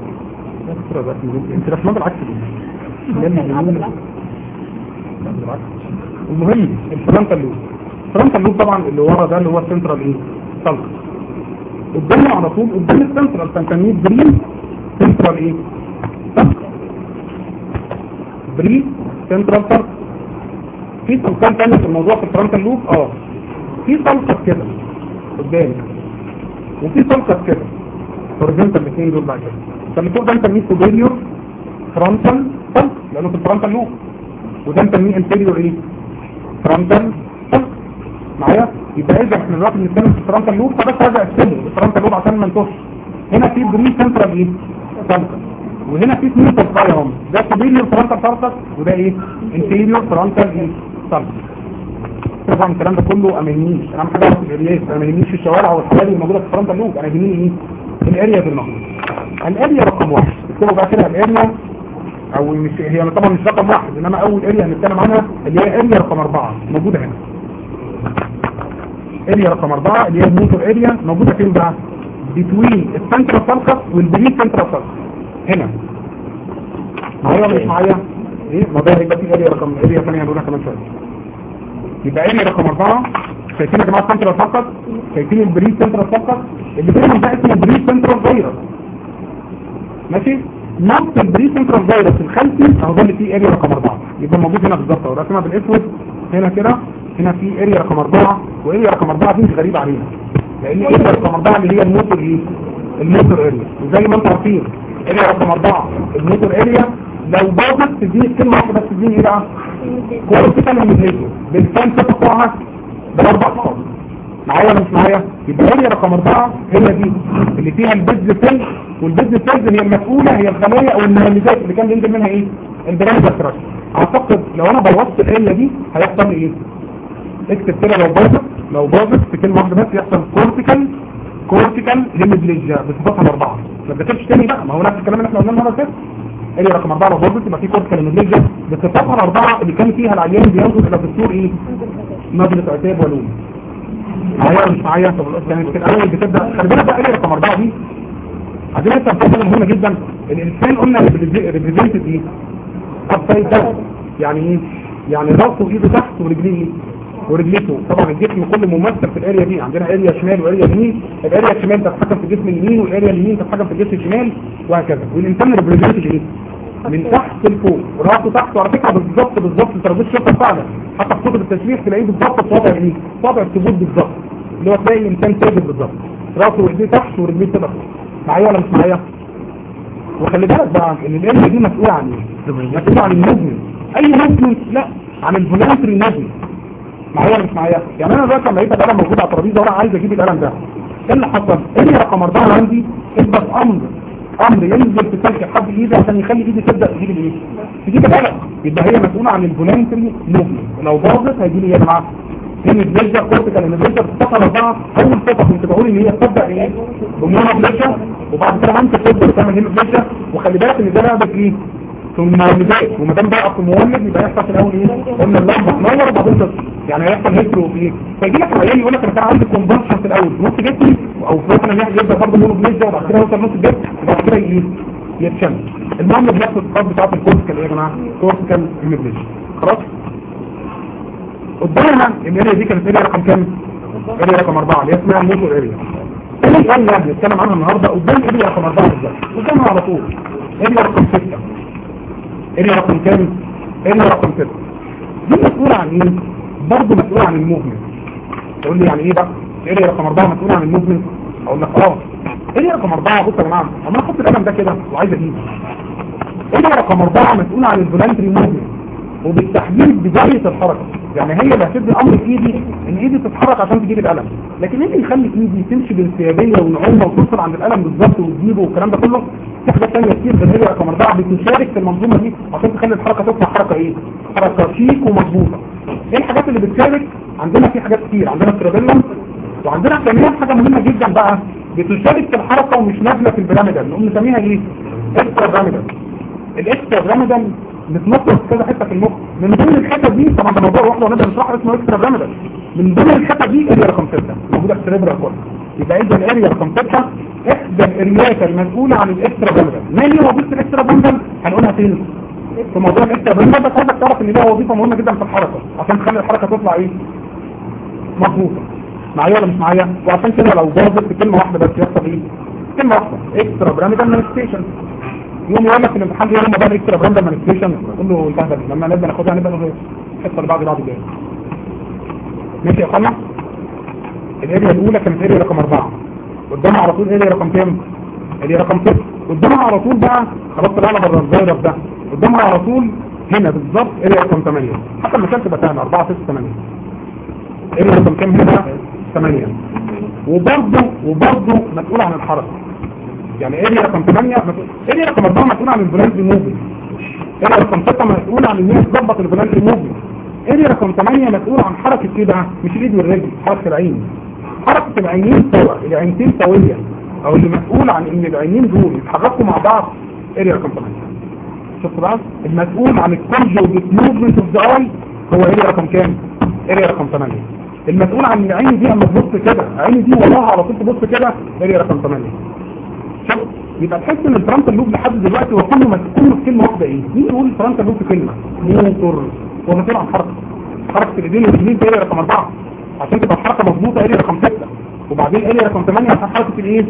انت رسمه بالعكس دي المهم الفرونتال لوب الفرونتال لوب طبعا اللي ورا ده اللي هو السنترال ايه سالك قدامنا على طول قدام السنترال فنسميه بري سنترال ايه سالك بري سنترال سالك في سلكان تاني في الموضوع في الفرونتال لوب اه في سلكه كده قدامي وفي سلكه كده هوريزونتال الاثنين دول بعد كده فاللي فوق ده نسميه سوبيريور فرونتال سالك لانه في الفرونتال لوب وده نسميه انتيريور ايه فرونتال سالك معايا يبقى اذا احنا دلوقتي بنتكلم في الفرونتال لوب فبس هذا اقسمه الفرونتال لوب عشان ما نتوهش هنا في بري سنترال ايه سالك وهنا في اثنين سلكاي هم ده سوبيريور فرونتال سالك وده ايه انتيريور فرونتال ايه سالك طبعا الكلام ده كله اما يهمنيش انا اهم حاجه اعرف الارياز انا ما يهمنيش في الشوارع والحاجات اللي موجوده في الفرونتال لوب انا يهمني ايه الارياز الموجوده الاريا رقم واحد اكتبوا بقى كده الاريا او مش هي طبعا مش رقم واحد انما اول اريا هنتكلم عنها اللي هي اريا رقم اربعة موجودة هنا اريا رقم اربعة اللي هي الموتور اريا موجودة فين بقى بتوين السنترال سالكس والبري سنترال سالكس هنا معايا ولا مش معايا ايه ما ده هيبقى في اريا رقم اريا ثانيه هنقولها كمان شويه يبقى اريا رقم اربعة شايفين يا جماعه السنترال سالكس شايفين البري سنترال سالكس اللي بينهم ده اسمه بري سنترال فيروس ماشي نفس البري سنترال فيروس الخلفي اهو ده اللي فيه اريا رقم 4 يبقى موجود هنا بالظبط اهو رسمها بالاسود هنا كده هنا في اريا رقم 4 واريا رقم 4 دي مش غريبه علينا لان اريا رقم 4 اللي هي الموتور ايه الموتور اريا وزي ما انتم عارفين اريا رقم 4 الموتور اريا لو باظت تديني كلمه واحده بس تديني ايه بقى كورتيكال ميديتور بالكام صفه بتاعها بالاربع صفات معايا ولا مش معايا يبقى هي رقم أربعة هي دي اللي فيها البيز سيل والبيز سيلز هي المسؤولة هي الخلايا او المهلكات اللي كان بينزل منها ايه البرامج الكراش اعتقد لو انا بوظت الاريا دي هيحصل لي ايه اكتب كده لو باظت لو باظت في كلمة واحدة بس يحصل كورتيكال كورتيكال هيموجليجيا بصفاتها الاربعة ما تكتبش تاني بقى ما هو نفس الكلام اللي احنا قلناه المرة اللي فاتت اريا رقم أربعة لو باظت يبقى في كورتيكال هيموجليجيا بصفاتها الاربعة اللي كان فيها العيان بينظر الى دكتور ايه نظرة عتاب ولوم معايا ولا مش معايا طب كانت في الاول بتبدا خلي بالك بقى ايه رقم اربعه دي عايزين نفهم حاجه مهمه جدا الانسان قلنا ريبريزنتد ايه ابسايد داون يعني ايه يعني راسه وايده تحت ورجليه ورجلته طبعا الجسم كله ممثل في الاريا دي عندنا اريا شمال واريا يمين الاريا الشمال تتحكم في الجسم اليمين والاريا اليمين تتحكم في الجسم الشمال وهكذا والانسان ريبريزنتد ايه من تحت لفوق راسه تحت وعلى فكره بالظبط بالظبط انت لو جيت شفت فعلا حتى في كتب التشريح تلاقيه بالظبط في وضع ايه وضع الثبوت بالظبط اللي هو تلاقي الانسان ثابت بالظبط راسه وايديه تحت ورجليه تبقى معايا ولا مش معايا وخلي بالك بقى ان الاريا دي مسؤوله عن ايه مسؤوله عن الموفمنت اي موفمنت لا عن الفولنتري نادي معايا ولا مش معايا يعني انا دلوقتي لما لقيت القلم موجود على الترابيزه وانا عايز اجيب القلم ده ايه اللي حصل ايه رقم اربعه عندي اثبت امر امر ينزل في سلك حد ايدي عشان يخلي ايدي تبدا تجيب الايه تجيب القلم يبقى هي مسؤوله عن الفولنتري موفمنت لو باظت هيجي لي ايه يا جماعه هنا البلجة كورتيكال ان البلجة الصفحة الأربعة أول صفحة كنت بقول إن هي تبدأ إيه؟ بميونة بلجة وبعد كده أنت تبدأ تعمل هنا بلجة وخلي بالك إن ده لعبك إيه؟ في المولدات وما دام بقى في المولد يبقى يحصل في الأول إيه؟ قلنا اللمبة تنور وبعدين تطفي يعني هيحصل هيترو في إيه؟ فيجي لك عيان يقول لك أنا كان عندي كومبانشن في الأول في نص جسمي أو في مثلا يبدأ برضه مونو بلجة وبعد كده يوصل نص الجسم وبعد كده إيه؟ يتشمل المهم بيحصل الخط بتاعت الكورتيكال إيه يا جماعة؟ كورتيكال هيمبليجيا خلاص؟ قدامنا الاريا دي كانت اريا رقم كام اريا رقم اربعة اللي هي اسمها الموتور اريا ايه الاريا اللي بنتكلم عنها النهاردة قدام اريا رقم اربعة بالظبط قدامها على طول اريا رقم ستة اريا رقم كام اريا رقم ستة دي مسؤولة عن ايه برضه مسؤولة عن الموفمنت تقول لي يعني ايه بقى اريا رقم اربعة مسؤولة عن الموفمنت اقول لك اه اريا رقم اربعة بص يا جماعة اما احط القلم ده كده وعايز اجيب اريا رقم اربعة مسؤولة عن الفولنتري موفمنت وبالتحديد بداية الحركة يعني هي اللي هتدي الامر في ايدي ان ايدي تتحرك عشان تجيب القلم لكن ايه اللي يخلي ايدي تمشي بانسيابيه ونعومه وتوصل عند القلم بالظبط وتجيبه والكلام ده كله في حاجات ثانيه كتير غير هي رقم اربعه بتشارك في المنظومه دي عشان تخلي الحركه تطلع حركه ايه؟ حركه شيك ومظبوطه. ايه الحاجات اللي بتشارك؟ عندنا في حاجات كتير عندنا الترابيلم وعندنا كمان حاجه مهمه جدا بقى بتشارك في الحركه ومش نازله في البيراميدال نقوم نسميها ايه؟ اكسترا بيراميدال. الاكسترا بيراميدال بتنطط كذا حته في المخ من ضمن الحتت دي طبعا ده موضوع واحده ونقدر نشرحه اسمه اكسترا بيراميدال من ضمن الحتت دي اريا رقم 6 موجوده في السريبرال كورتكس يبقى اذا الاريا رقم 6 احدى الاريات المسؤوله عن الاكسترا بيراميدال ما هي وظيفه الاكسترا بيراميدال هنقولها فين في موضوع الاكسترا بيراميدال بس عايزك تعرف ان ده وظيفه مهمه جدا في الحركه عشان تخلي الحركه تطلع ايه مظبوطه معايا ولا مش معايا وعشان كده لو باظت في كلمه واحده بس يحصل ايه كلمه واحده اكسترا بيراميدال مانيفستيشن يوم يقول لك في الامتحان يوم ما بقى اكسترا براند مانيفستيشن تقول له انتهى لما نبدا ناخدها نبدا ناخد الحصه اللي بعد بعد الجاي ماشي يا اخوانا الاريا الاولى كانت اريا رقم اربعه قدامها على طول اريا رقم كام؟ اريا رقم ست قدامها على طول بقى خلاص طلعنا بره الزايرف ده قدامها على طول هنا بالظبط اريا رقم 8 حتى المكان تبقى سهله 4 6 8 اريا رقم كام هنا؟ 8 وبرضه وبرضه مسؤول عن الحركه يعني اريا رقم 8 اريا رقم 4 مسؤول عن الفولنتري موفمنت اريا رقم 6 مسؤول عن ان هي تظبط الفولنتري موفمنت اريا رقم 8 مسؤول عن حركه ايه بقى مش الايد والرجل حركه العين حركه العينين سوا العينتين سويه او اللي مسؤول عن ان العينين دول يتحركوا مع بعض اريا رقم 8 شفت بقى المسؤول عن الكونجوجيت موفمنت اوف ذا اي هو اريا رقم كام اريا رقم 8 المسؤول عن العين دي اما تبص كده عيني دي وراها على طول تبص كده اريا رقم 8 شوف يبقى تحس ان الفرنتال لوب لحد دلوقتي هو كله مس- كله في كلمه واحده ايه مين يقول الفرنتال لوب في كلمه موتور هو مسؤول عن حركه حركه الايدين والرجلين في اريا رقم 4 عشان تبقى الحركه مظبوطه اريا رقم 6 وبعدين اريا رقم 8 عشان حركه الايه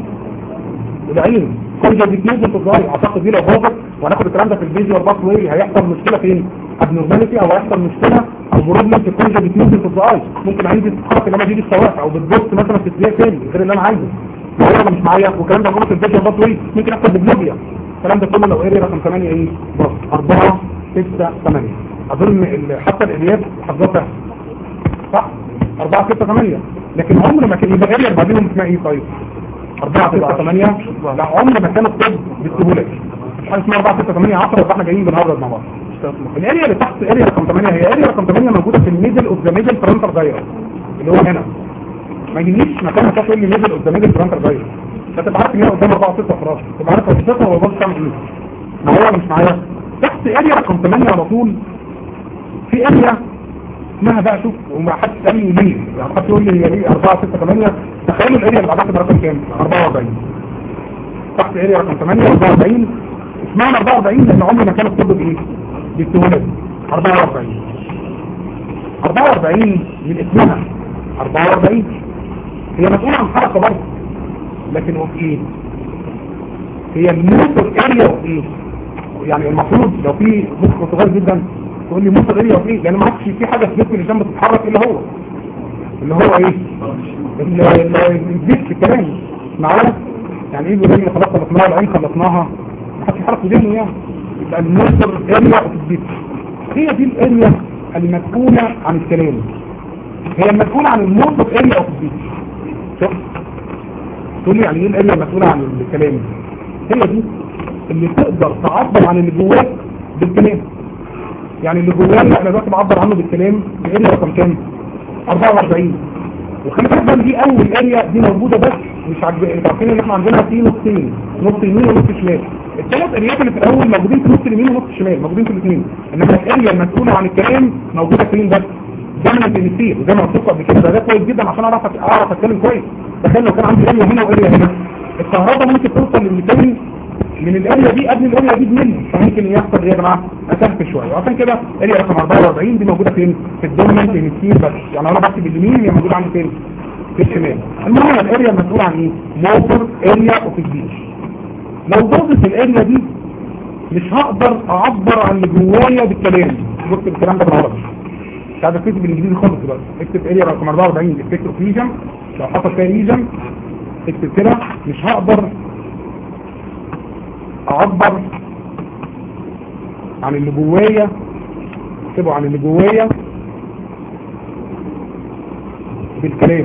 العين كونجا ديفيوجن تظهر اعتقد دي لو باظت وهناخد الكلام ده في الفيديو باث واي هيحصل مشكله فين ابنورماليتي او هيحصل مشكله او بروبلم في الكونجا ديفيوجن تظهر ممكن عندي تتحرك لما تيجي السواق او بتبص مثلا في اتجاه تاني غير اللي انا عايزه معايا ولا مش معايا والكلام ده كله في الفيديو باث واي ممكن يحصل بجلوبيا الكلام ده كله لو اريا رقم 8 ايه باظ 4 6 8 اظن ال- حتى الالياف حضرتها صح 4 6 8 لكن عمر ما كان يبقى اريا اللي بعدين اسمها ايه طيب 4 6 8 لا عمر ما كان الطب بالسهوله دي. مش حاجه اسمها 4 6 8 10 يبقى احنا جايين بنهرج مع بعض الاريا اللي تحت اريا رقم 8 هي اريا رقم 8 موجوده في الميدل اوف ذا ميدل فرونتال دايره اللي هو هنا ما يجينيش مكان ما تقول لي ميدل اوف ذا ميدل فرونتال دايره انت تبقى عارف ان هي قدام 4 6 فراش تبقى عارف وظيفتها هو بص تعمل ايه معايا ولا مش معايا تحت اريا رقم 8 على طول في اريا اسمها بقى شوف وما حد سألني ليه يعني حد يقول لي هي ليه 4 6 8 تخيلوا الاريا اللي بعدها تبقى رقم كام 44 تحت اريا رقم 8 44 اسمها 44 لان عمري ما كان الطب بايه بالسهوله دي 44 44 من اسمها 44 هي مسؤولة عن حركة برضه لكن هو في ايه هي الموتور اريا اوف ايه يعني المفروض لو في مخ صغير جدا تقول لي موتور اريا اوف ايه لان ما عادش في حاجه في جسم الانسان بتتحرك الا هو اللي هو ايه ال- ال- الجسم كمان معايا يعني ايه الرجل خلاص خلصناها العين خلصناها ما حدش يحرك في ذهنه يعني يبقى الموتور اريا اوف الجسم هي دي الاريا المسؤولة عن الكلام هي المسؤولة عن الموت اوف اريا اوف سبيتش شوف تقول لي يعني ايه الاريا المسؤولة عن الكلام هي دي اللي تقدر تعبر عن اللي جواك بالكلام يعني اللي جواك انا دلوقتي بعبر عنه بالكلام باريا رقم كام 44 وخلي بالك دي اول اريا دي موجوده بس مش عاجباني عارفين ان احنا عندنا في نصين نص يمين ونص شمال الثلاث اريات اللي في الاول موجودين في نص اليمين ونص الشمال موجودين في الاثنين انما الاريا المسؤوله عن الكلام موجوده فين بس زمن البنسير وزي ما قلت قبل كده ده كويس جدا عشان اعرف اعرف اتكلم كويس تخيل لو كان عندي اريا هنا واريا هنا الكهرباء ممكن توصل للمكان من الاريا دي قبل الاريا دي بملي فممكن يحصل ايه يا جماعه اسف شويه وعشان كده اريا رقم 44 دي موجوده فين في الدومينت هيمسفير بس يعني انا بكتب اليمين هي موجوده عندي فين في الشمال المهم الاريا المسؤوله عن ايه موتور اريا اوف سبيتش لو ضغطت الاريا دي مش هقدر اعبر عن اللي جوايا بالكلام بص الكلام ده بالعربي مش عايز اكتب بالانجليزي خالص دلوقتي اكتب اريا رقم 44 افكت اوف ريجن لو حصل فيها ريجن اكتب كده مش هقدر اعبر عن اللي جوايا اكتبوا عن اللي جوايا بالكلام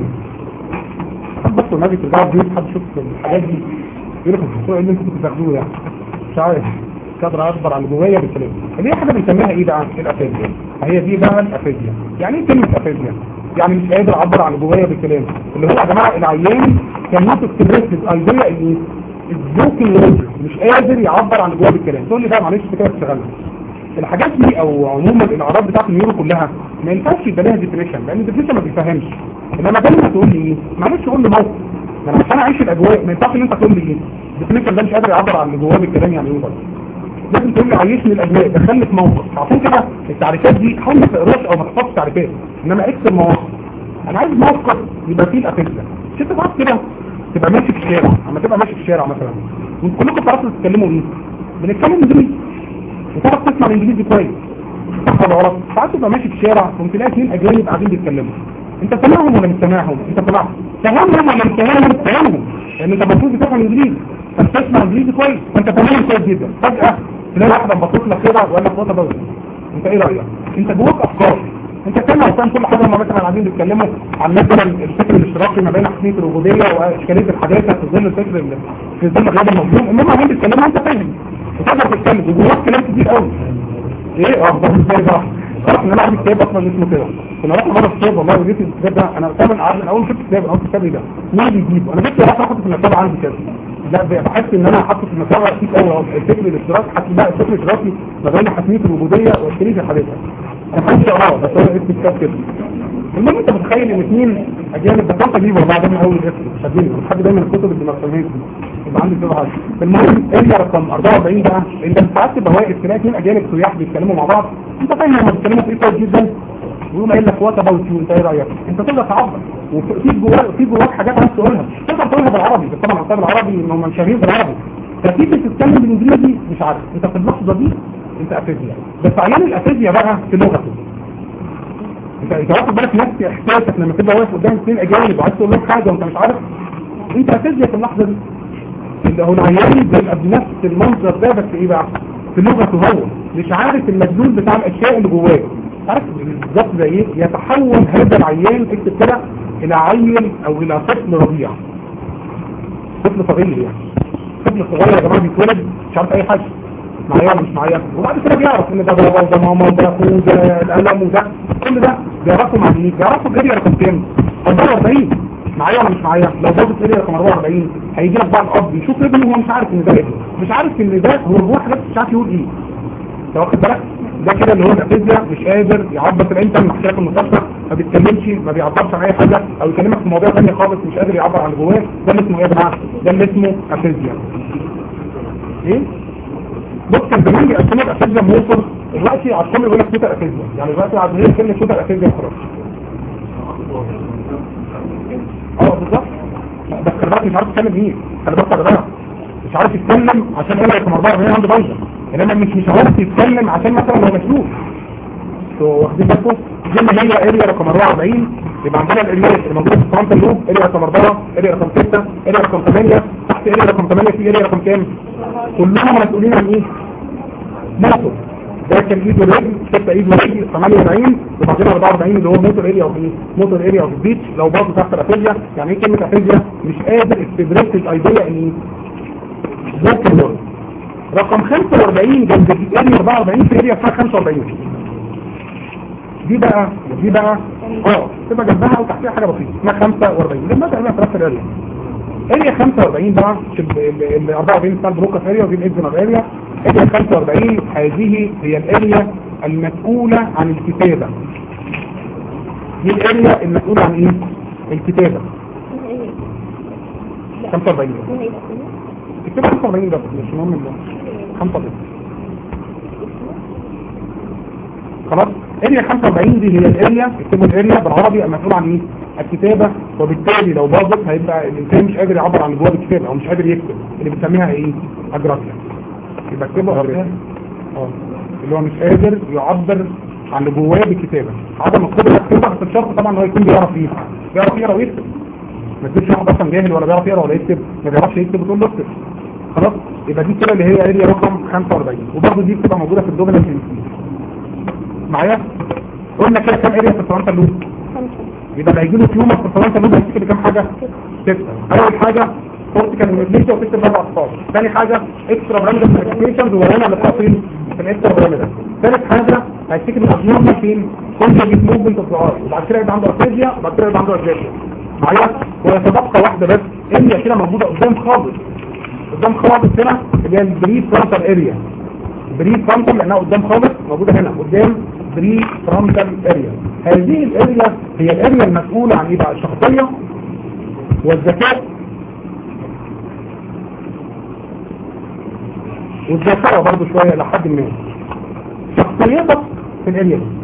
بس النبي ترجعوا البيوت حد شوف الحاجات دي يقول لك الدكتور اللي انتوا كنتوا بتاخدوه يعني مش عارف مش قادر اعبر عن اللي جوايا بالكلام دي حاجه بنسميها ايه بقى الافيزيا هي دي بقى الافيزيا يعني ايه كلمه افيزيا يعني مش قادر اعبر عن اللي جوايا بالكلام اللي هو يا جماعه العيان كان نوت اكسبريس ايديا ايه الزوكي وورد مش قادر يعبر عن اللي جواه بالكلام تقول لي بقى معلش كده اشتغلنا الحاجات دي او عموما الاعراض بتاعت النيورو كلها ما ينفعش يبقى لها ديفينيشن لان الديفينيشن ما بيفهمش انما دايما تقول لي ايه معلش قول لي موقف ما انا عشان اعيش الاجواء ما ينفعش ان انت تقول لي ايه الديفينيشن ده مش قادر يعبر عن اللي جواه بالكلام يعني ايه برضه لازم تقول لي عيشني الاجواء دخلني في موقف عشان كده التعريفات دي حاول ما تقراش او ما تحفظش تعريفات انما اكتب مواقف انا عايز موقف يبقى فيه الافكه مش انت تعرف كده تبقى ماشي في الشارع اما تبقى ماشي في الشارع مثلا وانتوا كلكم بتعرفوا تتكلموا ايه بنتكلم انجليزي وتعرف تسمع الانجليزي كويس صح ولا غلط ساعات تبقى ماشي في الشارع وانت تلاقي اثنين اجانب قاعدين بيتكلموا انت سامعهم ولا مش سامعهم انت سامعهم فهمهم ولا مش فاهمهم فاهمهم لان انت المفروض تفهم انجليزي فانت تسمع انجليزي كويس فانت فاهمهم كويس جدا فجاه تلاقي واحده بصيت لك كده وقال لك وات اباوت انت ايه رايك انت جواك افكار انت سامع وفاهم كل حاجه هم مثلا قاعدين بيتكلموا عن مثلا الفكر الاشتراكي ما بين حكميه الوجوديه واشكاليه الحداثه في ظل الفكر ال- في ظل غياب المظلوم المهم قاعدين بيتكلموا انت فاهم وتقدر تتكلم وجواك كلام كتير قوي ايه اه ده ازاي بقى تعرف ان انا عندي كتاب اصلا اسمه كده كنا رحنا مره الكتاب والله ولقيت الكتاب ده انا فعلا قعدت من اول ما شفت الكتاب انا الكتاب ده مين بيجيبه انا جبت واحد احطه في المكتبه عندي كده لا بحس ان انا حاطه في المكتبه كتير قوي الفكر الاشتراكي حتى بقى الفكر الاشتراكي ما بين حكميه الوجوديه واشكاليه الحداثه انا ما شاء الله بس هو اسم الكتاب كده المهم انت متخيل ان اثنين اجانب ده كنت اجيبه والله ده من اول اسم مش هجيبه بحب دايما الكتب اللي ما بفهمهاش يبقى عندي كده حاجه المهم ارجع رقم 44 بقى انت ساعات تبقى واقف تلاقي اثنين اجانب سياح بيتكلموا مع بعض انت فاهم هم بيتكلموا في ايه كويس جدا ويقوم قايل لك وات اباوت يو انت ايه رايك انت تقدر تعبر وفي جواك في جواك حاجات عايز تقولها تقدر تقولها بالعربي بس طبعا الكتاب العربي ان هم مشاهير بالعربي فتيجي تتكلم بالانجليزي مش عارف انت في اللحظه دي انت افيزيا بس عيان الافيزيا بقى في لغته انت انت واخد بالك نفس احساسك لما تبقى واقف قدام اثنين اجانب وعايز تقول لهم حاجه وانت مش عارف انت افيزيا في اللحظه دي اللي هو العيان بيبقى بنفس المنظر ده بس ايه بقى في لغته هو مش عارف المدلول بتاع الاشياء اللي جواه عارف بالظبط زي ايه يتحول هذا العيان اكتب كده الى عيل او الى طفل رضيع طفل صغير يعني طفل صغير يا جماعه بيتولد مش عارف اي حاجه معايا ولا مش معايا وبعد كده بيعرف ان ده بابا وده ماما وده اخوه وده القلم وده كل ده بيعرفوا مع مين بيعرفوا الاريا رقم كام 44 معايا ولا مش معايا لو ضابط اريا رقم 44 هيجي لك بقى الاب يشوف ابنه وهو مش عارف ان ده ابنه مش عارف ان ده هو جوه حاجات مش عارف يقول ايه انت واخد بالك ده كده اللي هو الافيزيا مش قادر يعبر في انت محكي لك المستشفى ما بيتكلمش ما بيعبرش عن اي حاجه او يكلمك في مواضيع ثانيه خالص مش قادر يعبر عن اللي جواه ده اللي اسمه ايه يا جماعه ده اللي اسمه افيزيا ايه بص كان زمان بيقسموا الافيزيا موتور دلوقتي عشان يقول لك توتال افيزيا يعني دلوقتي عايزين هي كلمه توتال افيزيا خلاص اه بالظبط بس خلي بالك مش عارف تتكلم ايه خلي بالك يا جماعه مش عارف يتكلم عشان يقول لك 44 عنده بايظه انما مش مش عارف يتكلم عشان مثلا هو مشلول انتوا واخدين بالكم دي اللي هي اريا رقم 44 يبقى عندنا الاريات اللي موجوده في الفرونتال لوب اريا رقم 4 اريا رقم 6 اريا رقم 8 تحت اريا رقم 8 في اريا رقم كام كلهم مسؤولين عن ايه موتور زي كان ايد ورجل 6 ايد ورجل 48 وبعدين 44 اللي هو موتور اريا اوف ايه موتور اريا اوف بيتش لو برضه تحت الافيزيا يعني ايه كلمه افيزيا مش قادر اكسبريس الايديا ان ممكن دور رقم 45 جنب اريا 44 في اريا اسمها 45 دي بقى دي بقى اه تبقى جنبها او تحتها حاجه بسيطه اسمها 45 جنبها تقريبا في نفس الاريا اريا 45 بقى ال 44 بتاع البروكس اريا ودي الاكزونر اريا اريا 45 هذه هي الاريا المسؤولة عن الكتابة دي الاريا المسؤولة عن ايه الكتابة 45 تكتبها 45 ده مش مهم ده 45 خلاص اريا 45 دي هي الاريا اكتبوا الاريا بالعربي المسؤول عن ايه الكتابة وبالتالي لو باظت هيبقى الانسان مش قادر يعبر عن جوه الكتابة او مش قادر يكتب اللي بنسميها ايه اجرافيا يبقى اكتبه اجرافيا اه اللي هو مش قادر يعبر عن اللي جواه بالكتابة عدم القدرة يكتبها بس الشرط طبعا ان هو يكون بيعرف ايه بيعرف يقرا ويكتب ما تجيبش واحد اصلا جاهل ولا بيعرف يقرا ولا يكتب ما بيعرفش يكتب وتقول له اكتب خلاص يبقى دي كده اللي هي اريا رقم 45 وبرضه دي بتبقى موجودة في الدومينانت معايا قلنا كده كام اريا في الفرونتال لوب يبقى اللي هيجي له تيومر في الفرونتال لوب هيكتب كام حاجه ستة اول حاجه كورتيكال هيموجليشيا وتكتب اربع اصفار ثاني حاجه اكسترا براندل مانيفيكيشنز ورانا اللي فين في الاكسترا براندل ثالث حاجه هيكتب الابنورمال فين كونجكت موفمنت اوف ذا وبعد كده يبقى عنده افيزيا وبعد كده يبقى عنده افيزيا معايا ويتبقى واحده بس اريا كده موجوده قدام خالص قدام خالص هنا اللي هي البري فرونتال اريا بري فرونتال لانها قدام خالص موجوده هنا قدام بري فرونتال اريا هذه الاريا هي الاريا المسؤولة عن ايه بقى الشخصية والذكاء والذكاء برضه شوية لحد ما شخصيتك في الاريا دي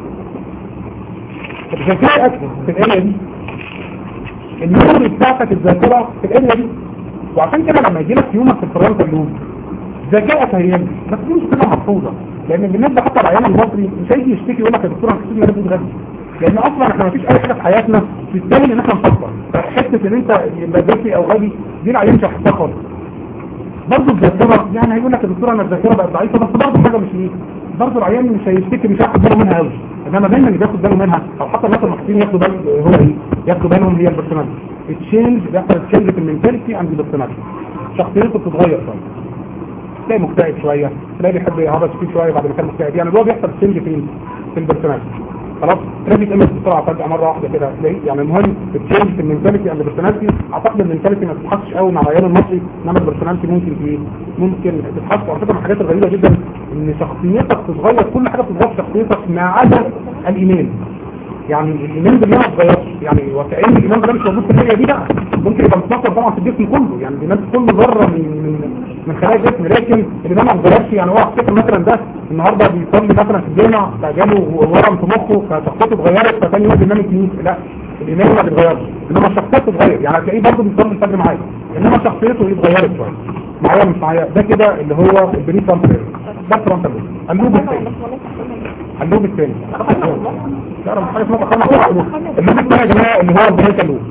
ذكائك في الاريا دي الميموري بتاعتك الذاكرة في الاريا دي وعشان كده لما يجي لك يومك في الفرونتال لوب ذكائك هينزل بس دي مش كده محفوظة لان بالنسبة حتى العيان المصري مش هيجي يشتكي يقول لك يا دكتور انا كتير لازم غبي لان اصلا احنا مفيش اي حاجة في حياتنا تستاهل ان احنا نفكر حتة ان انت يبقى ذكي او غبي دي العيان مش هتفكر برضه الذاكرة يعني هيقول لك يا دكتور انا الذاكرة بقت ضعيفة بس برضه حاجة مش ايه برضه العيان مش هيشتكي مش هياخد باله منها قوي انما دايما اللي بياخد باله منها او حتى الناس المحسنين ياخدوا باله هو ايه ياخدوا بالهم هي البرسوناليتي التشينج بيحصل تشينج في المنتاليتي عند البرسوناليتي شخصيته بتتغير شويه تلاقي مكتئب شويه تلاقي بيحب يهرج فيه شويه بعد ما كان مكتئب يعني اللي هو بيحصل تشينج فين في البرسوناليتي خلاص تلاقي بيتقمص بسرعه فجاه مره واحده كده تلاقي يعني المهم التشينج في المنتاليتي عند البرسوناليتي اعتقد المنتاليتي ما بتتحسش قوي مع العيان المصري انما البرسوناليتي ممكن في ممكن تتحس وعلى فكره من الحاجات الغريبه جدا ان شخصيتك تتغير كل حاجه بتتغير في شخصيتك ما عدا الايمان يعني الايمان بالله ما اتغيرش يعني وكأن الايمان ده مش موجود في الدنيا دي بقى ممكن يبقى متنصر طبعا في الجسم كله يعني الايمان كله ذره من من من خلايا الجسم لكن الايمان ما اتغيرش يعني هو افتكر مثلا ده النهارده بيصلي مثلا في الجامع فجاله ورم في مخه فشخصيته اتغيرت فتاني يوم بينام كنيسه لا الايمان ما بيتغيرش انما الشخصيه بتتغير يعني هتلاقيه برضه بيصلي الفجر معايا انما شخصيته ايه اتغيرت شويه معايا مش معايا ده كده اللي هو البري فرونتال ده فرونتال اللوب الثاني اللوب الثاني تعرف حاجه اسمها تخلص اللوب الثاني يا جماعه اللي هو البرايت اللوب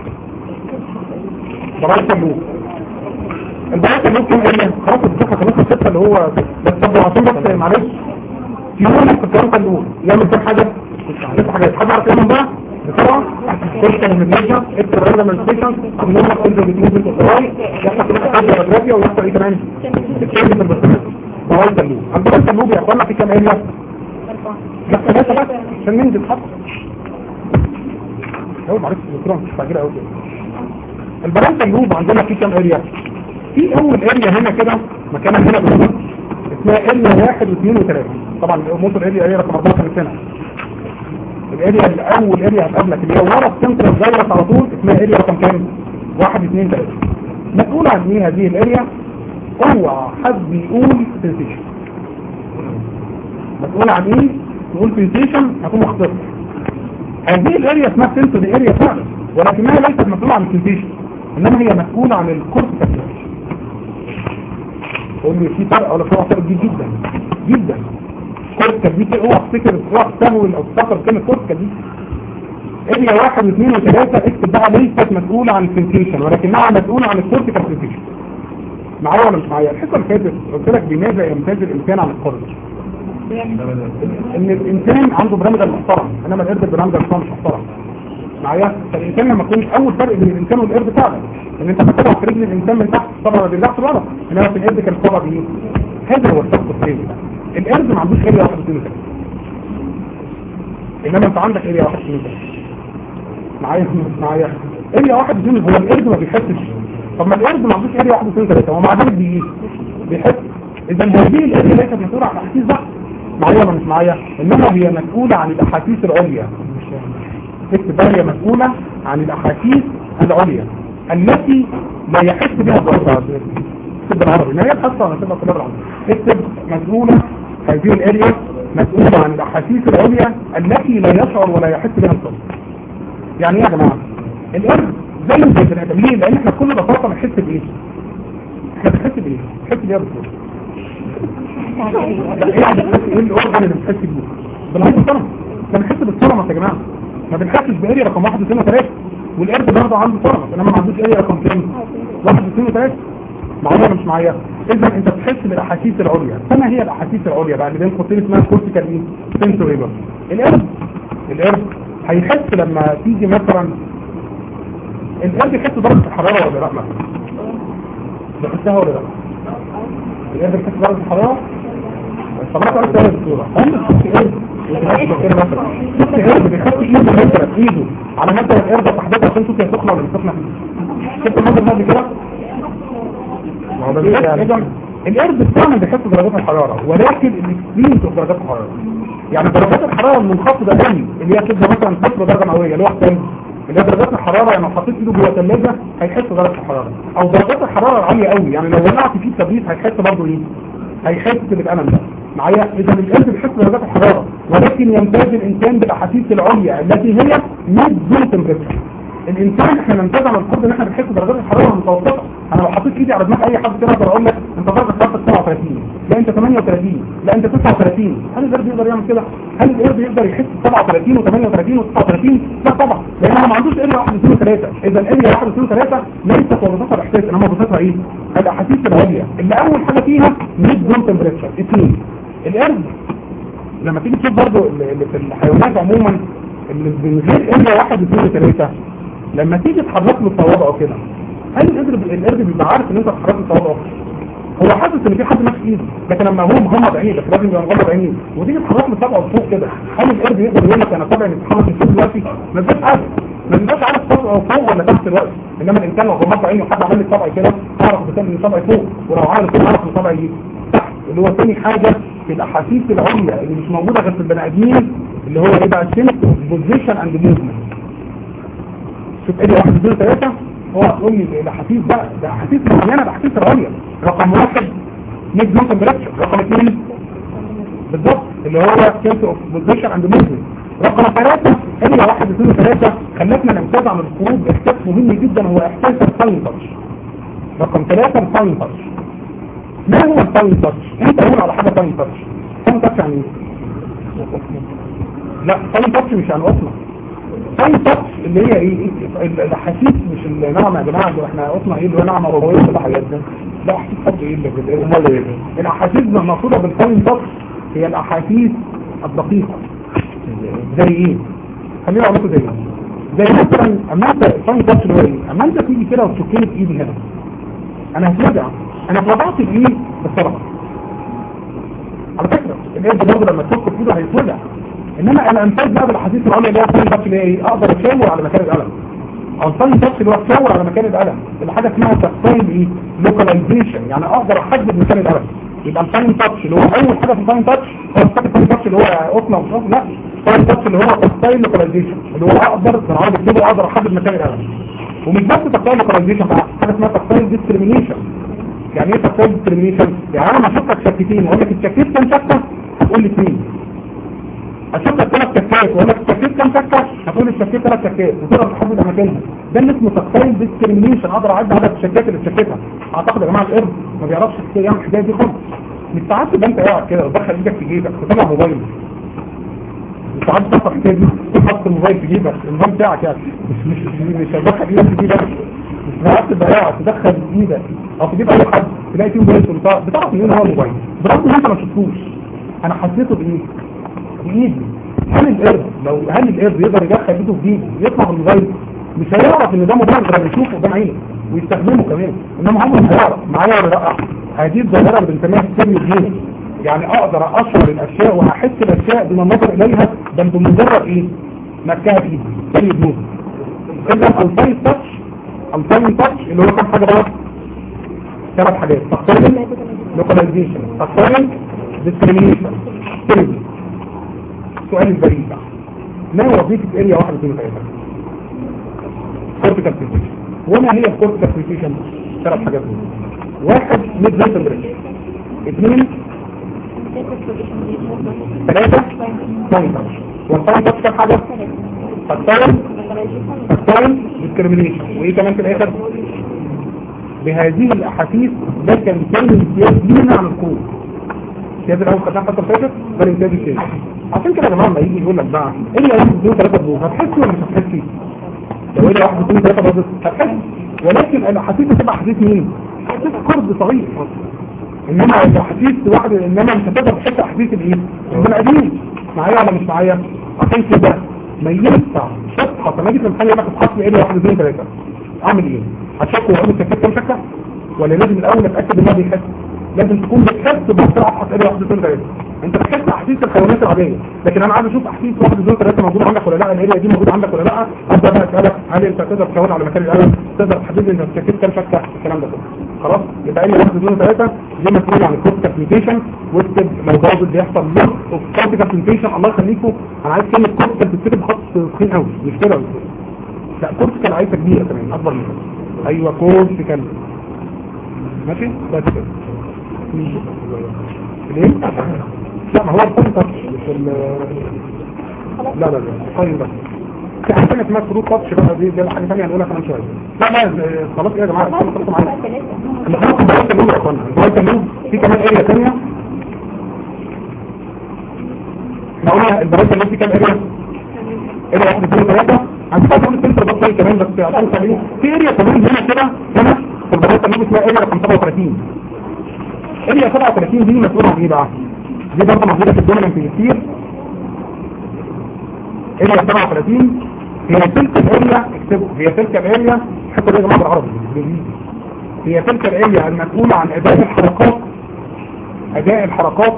برايت اللوب البرايت اللوب كام اريا خلاص الدكتور خلاص السته اللي هو بس طب عشان بس معلش في يوم في البرايت اللوب يعمل كام حاجه ست حاجات حد يعرف يعمل بقى بسرعه كورس الميديا اكتر من ستيشن نمر كل بتموت القراي يحصل كده حاجه جغرافيا ويحصل ايه كمان التشينج في البرسونال برايت اللوب البرايت اللوب يا اخوانا في كام اريا بس ثلاثة بس عشان ننزل خط هو معرفش الدكتور مش فاكرة قوي كده البرانتا اللوب عندنا في كام اريا في اول اريا هنا كده مكانها هنا بالظبط اسمها اريا واحد واثنين وثلاثة طبعا موتور اريا اريا رقم اربعة كانت هنا الاريا الاول اريا هتقابلك اللي هي ورا السنترال فيروس على طول اسمها اريا رقم كام واحد اثنين ثلاثة مسؤول عن ايه هذه الاريا اوعى حد يقول سنسيشن مسؤول عن ايه نقول سنسيشن هكون مختصر هذه الاريا اسمها سنسوري اريا فعلا ولكنها ليست مسؤولة عن السنسيشن انما هي مسؤولة عن الكورتيكال تقول لي في فرق ولا فرق فرق كبير جدا جدا كورتيكال دي اوعى تفتكر اوعى تستهول او تفتكر كلمة كورتيكال دي اريا واحد واثنين وثلاثة اكتب بقى ليست مسؤولة عن السنسيشن ولكنها مسؤولة عن الكورتيكال سنسيشن معايا ولا مش معايا الحصة اللي فاتت قلت لك بماذا يمتاز الانسان عن القرد ان الانسان عنده برامج محترم انما القرد البرامج بتاعه مش محترم معايا فالانسان لما يكون اول فرق بين الانسان والقرد فعلا ان انت بتطلع في رجل الانسان من تحت طبعا ما بيرجعش لورا انما في القرد كان الطبع دي هذا هو الفرق الثاني القرد ما عندوش اريا واحد اثنين ثلاثه انما انت عندك اريا واحد اثنين ثلاثه معايا معايا اريا واحد اثنين هو القرد ما بيحسش طب ما القرد ما عندوش اريا واحد اثنين ثلاثه ومع ذلك بي بيحس اذا هذه الاريا ليست مسؤوله عن احاسيس بقى معايا ولا مش معايا انما هي مسؤوله عن الاحاسيس العليا اكتب بقى هي مسؤوله عن الاحاسيس العليا التي لا يحس بها الضغط اكتب بالعربي ما هي الحصه ولا تبقى كلها بالعربي اكتب مسؤوله هذه الاريا مسؤوله عن الاحاسيس العليا التي لا يشعر ولا يحس بها الضغط يعني ايه يا جماعه القلب زي زي البني ادم ليه لان احنا بكل بساطه بنحس بايه احنا بنحس بايه بنحس بايه يا دكتور لا ايه بنحس ايه الاورجن اللي بنحس بيه بالعكس الصنم احنا بنحس بالصنم يا جماعه ما بنحسش باريا رقم واحد واثنين وثلاثه والقرد برضه عنده صنم انما ما عندوش اريا رقم كام واحد واثنين وثلاثه معايا ولا مش معايا اذا انت بتحس بالاحاسيس العليا فما هي الاحاسيس العليا بقى اللي بين قوسين اسمها كورتيكال ايه سنسوري بقى القرد القرد هيحس لما تيجي مثلا القرد يحس درجه الحراره ولا لا مثلا بيحسها ولا لا القرد يحس درجه الحراره طبعا تعرف تعرف الصوره هم شفت قرد كده مثلا شفت قرد بيحط ايده مثلا ايده على مثلا القرد تحديدا عشان تشوف هي سخنه ولا مش سخنه شفت المنظر ده كده القرد فعلا بيحس درجات الحراره ولكن الاكستريم في درجات الحراره يعني درجات الحراره المنخفضه قوي اللي هي تبقى مثلا صفر درجه مئويه اللي هو الثلج اللي هي درجات الحراره يعني لو حطيت ايده جوه ثلاجه هيحس درجه الحراره او درجات الحراره العاليه قوي يعني لو ولعت فيه تبريد هيحس برضه ايه هيحس بالالم ده معايا اذا القلب بيحس بدرجات الحراره ولكن يمتاز الانسان بالاحاسيس العليا التي هي ميد زون تمبريتشر الانسان احنا نمتاز على الفرض ان احنا بنحس بدرجات الحراره المتوسطه انا لو حطيت ايدي على دماغ اي حد كده اقدر اقول لك انت درجه حرارتك 37 لا انت 38 لا انت 39 هل القرد يقدر يعمل كده هل القرد يقدر يحس 37 و38 و39 لا طبعا لان هو ما عندوش اريا 1 2 3 اذا الاريا 1 2 3 ليست وظيفتها الاحساس انما وظيفتها ايه الاحاسيس العليا اللي اول حاجه فيها ميد زون تمبريتشر اثنين القرد لما تيجي تشوف برضه اللي في الحيوانات عموما اللي من غير اريا 1 2 3 لما تيجي تحرك له صوابعه كده هل القرد القرد بيبقى عارف ان انت تحرك له صوابعه هو حاسس ان في حد ماسك ايده لكن لما هو مغمض عينيه بس لازم يبقى مغمض عينيه وتيجي تحرك له صبعه لفوق كده هل القرد يقدر يقول لك انا صبعي متحرك لفوق دلوقتي ما بيبقاش عارف ما بيبقاش عارف صبعه فوق ولا تحت دلوقتي انما الانسان لو غمض عينه وحد عمل لي صبعي كده اعرف بتاني ان صبعي فوق ولو عارف كده اعرف ان صبعي تحت اللي هو تاني حاجه في الاحاسيس العليا اللي مش موجوده غير في البني ادمين اللي هو ايه بقى سنس بوزيشن اند موفمنت شوف ادي واحد اثنين ثلاثة هو هتقول لي الاحاسيس بقى ده احاسيس معينة الاحاسيس العليا رقم واحد ميد ممكن بريكشر رقم اثنين بالظبط اللي هو سنس اوف بوزيشن اند موفمنت رقم ثلاثة ادي واحد اثنين ثلاثة خلتنا نمتاز عن الخروج باحساس مهم جدا هو احساس الفاين تاتش رقم ثلاثة الفاين تاتش ما هو الفاين تاتش؟ انت قول على حاجة فاين تاتش فاين تاتش يعني ايه؟ لا فاين تاتش مش يعني اصلا اي تاتش اللي هي ايه الاحاسيس مش النعمه يا جماعه ده احنا قلنا ايه اللي هو نعمه ربويه في الحاجات ده لا احاسيس تاتش ايه اللي في امال ايه الاحاسيس المقصوده بالفاين تاتش هي الاحاسيس الدقيقه زي ايه خليني اقول لكم زي ايه زي مثلا اما انت الفاين تاتش اللي هو ايه اما انت تيجي كده وتشكني في ايدي هنا انا هترجع انا اتوضعت بايه بالصبع على فكره القرد برضه لما تفك في ايده هيتوجع انما انا امتاز بقى بالاحاسيس العليا اللي هو الثاني تاتش اللي هي ايه اقدر اشاور على مكان الالم او الثاني تاتش اللي هو اشاور على مكان الالم اللي حاجه اسمها تفصيل ايه لوكاليزيشن يعني اقدر احدد مكان الالم يبقى الثاني تاتش اللي هو اول حاجه في الثاني تاتش هو الثاني تاتش اللي هو قطنه ومش قطنه لا الثاني تاتش اللي هو تفصيل لوكاليزيشن اللي هو اقدر بالعربي كده اقدر احدد مكان الالم ومش بس تفصيل لوكاليزيشن بقى حاجه اسمها تفصيل ديسكريميشن يعني ايه تفصيل ديسكريميشن يعني انا ما اشوفك شكتين واقول لك الشكيت كام شكه هتقول لي اثنين اشوف لك ثلاث شكات واقول لك الشكيت كام شكه هتقول الشكيت ثلاث شكات وتقدر تحدد اماكنها ده اللي اسمه تفصيل ديسكريميشن اقدر اعد عدد الشكات اللي اتشكتها اعتقد يا جماعه القرد ما بيعرفش يعمل الحكايه دي خالص مش ساعات تبقى انت قاعد كده وتدخل ايدك في جيبك وتطلع موبايل مش ساعات تحط الحكايه دي تحط الموبايل في جيبك الموبايل بتاعك يعني مش مش مش هتدخل ايدك في جيبك مش ساعات تبقى قاعد تدخل ايدك او تجيب اي حد تلاقي فيه موبايل بتعرف منين هو الموبايل برغم ان انت ما شفتوش انا حسيته بايه بايدي هل القرد لو هل القرد يقدر يدخل ايده في ايدي يطلع بالموبايل مش هيعرف ان ده موبايل غير لما يشوفه قدام عينه ويستخدمه كمان انما هم مش هيعرف معايا ولا لا هذه الظاهره اللي بنسميها السن الجين يعني اقدر اشعر الاشياء واحس الاشياء بما نظر اليها بل بمجرد ايه مكها في ايدي زي الجنود اذا الفاين تاتش الفاين تاتش اللي هو كام حاجه بقى ثلاث حاجات تقترن لوكاليزيشن تقترن ديسكريميشن تربي سؤال البريد بقى ما وظيفة اريا واحد اثنين ثلاثة كورتيكال سنسيشن وما هي الكورتيكال سنسيشن ثلاث حاجات دول واحد ميد فيتال بريش اثنين ثلاثة فاين تاتش والفاين تاتش كام حاجة تقترن تقترن ديسكريميشن وايه كمان في الاخر بهذه الاحاسيس ده كان كان امتياز لينا عن الكون امتياز الاول خدناها فتره فاتت ده الامتياز الثاني عشان كده يا جماعه لما يجي يقول لك بقى ايه اللي واحد اثنين ثلاثه بلوغ هتحس ولا مش هتحسي؟ لو ايه واحد اثنين ثلاثه بلوغ هتحس ولكن الاحاسيس تبقى احاسيس مين؟ احاسيس قرب صغير انما الاحاسيس واحد انما مش هتقدر تحس احاسيس الايه؟ البني ادمين معايا ولا مش معايا؟ عشان كده ما ينفع شطحه لما اجي في الامتحان يقول لك اتحط لي ايه واحد اثنين ثلاثه اعمل ايه؟ هتشك واقول التكتيك كام شكه ولا لازم الاول اتاكد ان هو بيحس لازم تكون بتحس بسرعه هتقرا واحد اثنين ثلاثه انت بتحس احاسيس الحيوانات العاديه لكن انا عايز اشوف احاسيس واحد اثنين ثلاثه موجوده عندك ولا لا الاريا دي موجوده عندك ولا لا ابدا بقى اسالك هل انت تقدر تشاور على مكان الالم تقدر تحدد لي انت التكتيك كام شكه الكلام ده كله خلاص يبقى اريا واحد اثنين ثلاثه دي مسؤول عن الكورتيكال كوميونيكيشن واكتب لو جاوب بيحصل له الكورتيكال كوميونيكيشن الله يخليكم انا عايز كلمه كورتيكال تتكتب بخط تخين قوي مش كده لا كورتيكال عايزه كبيره كمان اكبر من كده ايوه كورتيكال ماشي بس كده ليه لا ما هو الفلتر مش ال لا لا لا طيب بس في حاجه ثانيه اسمها فروت تاتش بقى دي دي حاجه ثانيه هنقولها كمان شويه لا لا خلاص يا جماعه خلاص خلاص معايا احنا خلاص بقى النوم يا اخوانا البرايت النوم في كمان اريا ثانيه احنا قلنا البرايت النوم في كام اريا اريا واحد اثنين ثلاثه هنحتاج نقول الفلتر ده شويه كمان بس عشان خليه في اريا كمان هنا كده هنا في البرايت النوم اسمها اريا رقم 37 اريا 37 دي مسؤوله عن ايه بقى دي برضه موجوده في الدومينانت كتير اريا 37 هي تلك الاريا اكتبوا هي تلك الاريا حتى ده يا جماعه بالعربي بالانجليزي هي تلك الاريا المسؤوله عن اداء الحركات اداء الحركات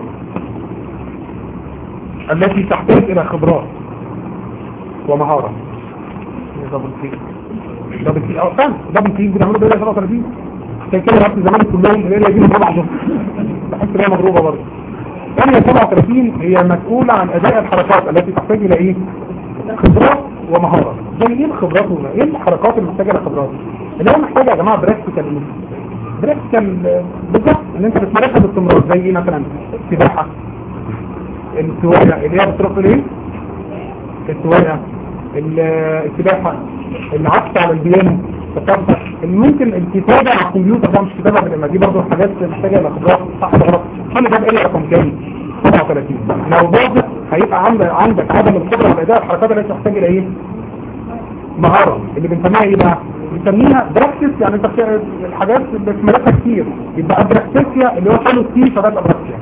التي تحتاج الى خبرات ومهاره دبل تي دبل تي اه فاهم دبل تي بنعمله ده 37 عشان كده رحت زمان كلهم الاريا دي مع بعضهم بحس ان هي مضروبه برضه اريا 37 هي مسؤوله عن اداء الحركات التي تحتاج الى ايه خبرات ومهارة زي ايه الخبرات وما ايه الحركات اللي محتاجة لخبرات اللي هو محتاجة يا جماعة براكتيكال براكتيكال بالظبط ان انت بتمارسها باستمرار زي ايه مثلا السباحة السواقة اللي هي بتروح ليه السواقة السباحة العكس على البيانو الكتابة ممكن الكتابة على الكمبيوتر ده مش كتابة بالإما دي برضه حاجات محتاجة لخبرات صح ولا غلط كل ده بقى رقم كام 37 لو باظت هيبقى عندك عندك عدم القدرة على اداء الحركات التي تحتاج الى ايه مهارة اللي بنسميها ايه بقى بنسميها براكتس يعني انت الحاجات اللي بتمارسها كتير يبقى ابراكتسيا اللي هو حلو كتير فده ابراكتسيا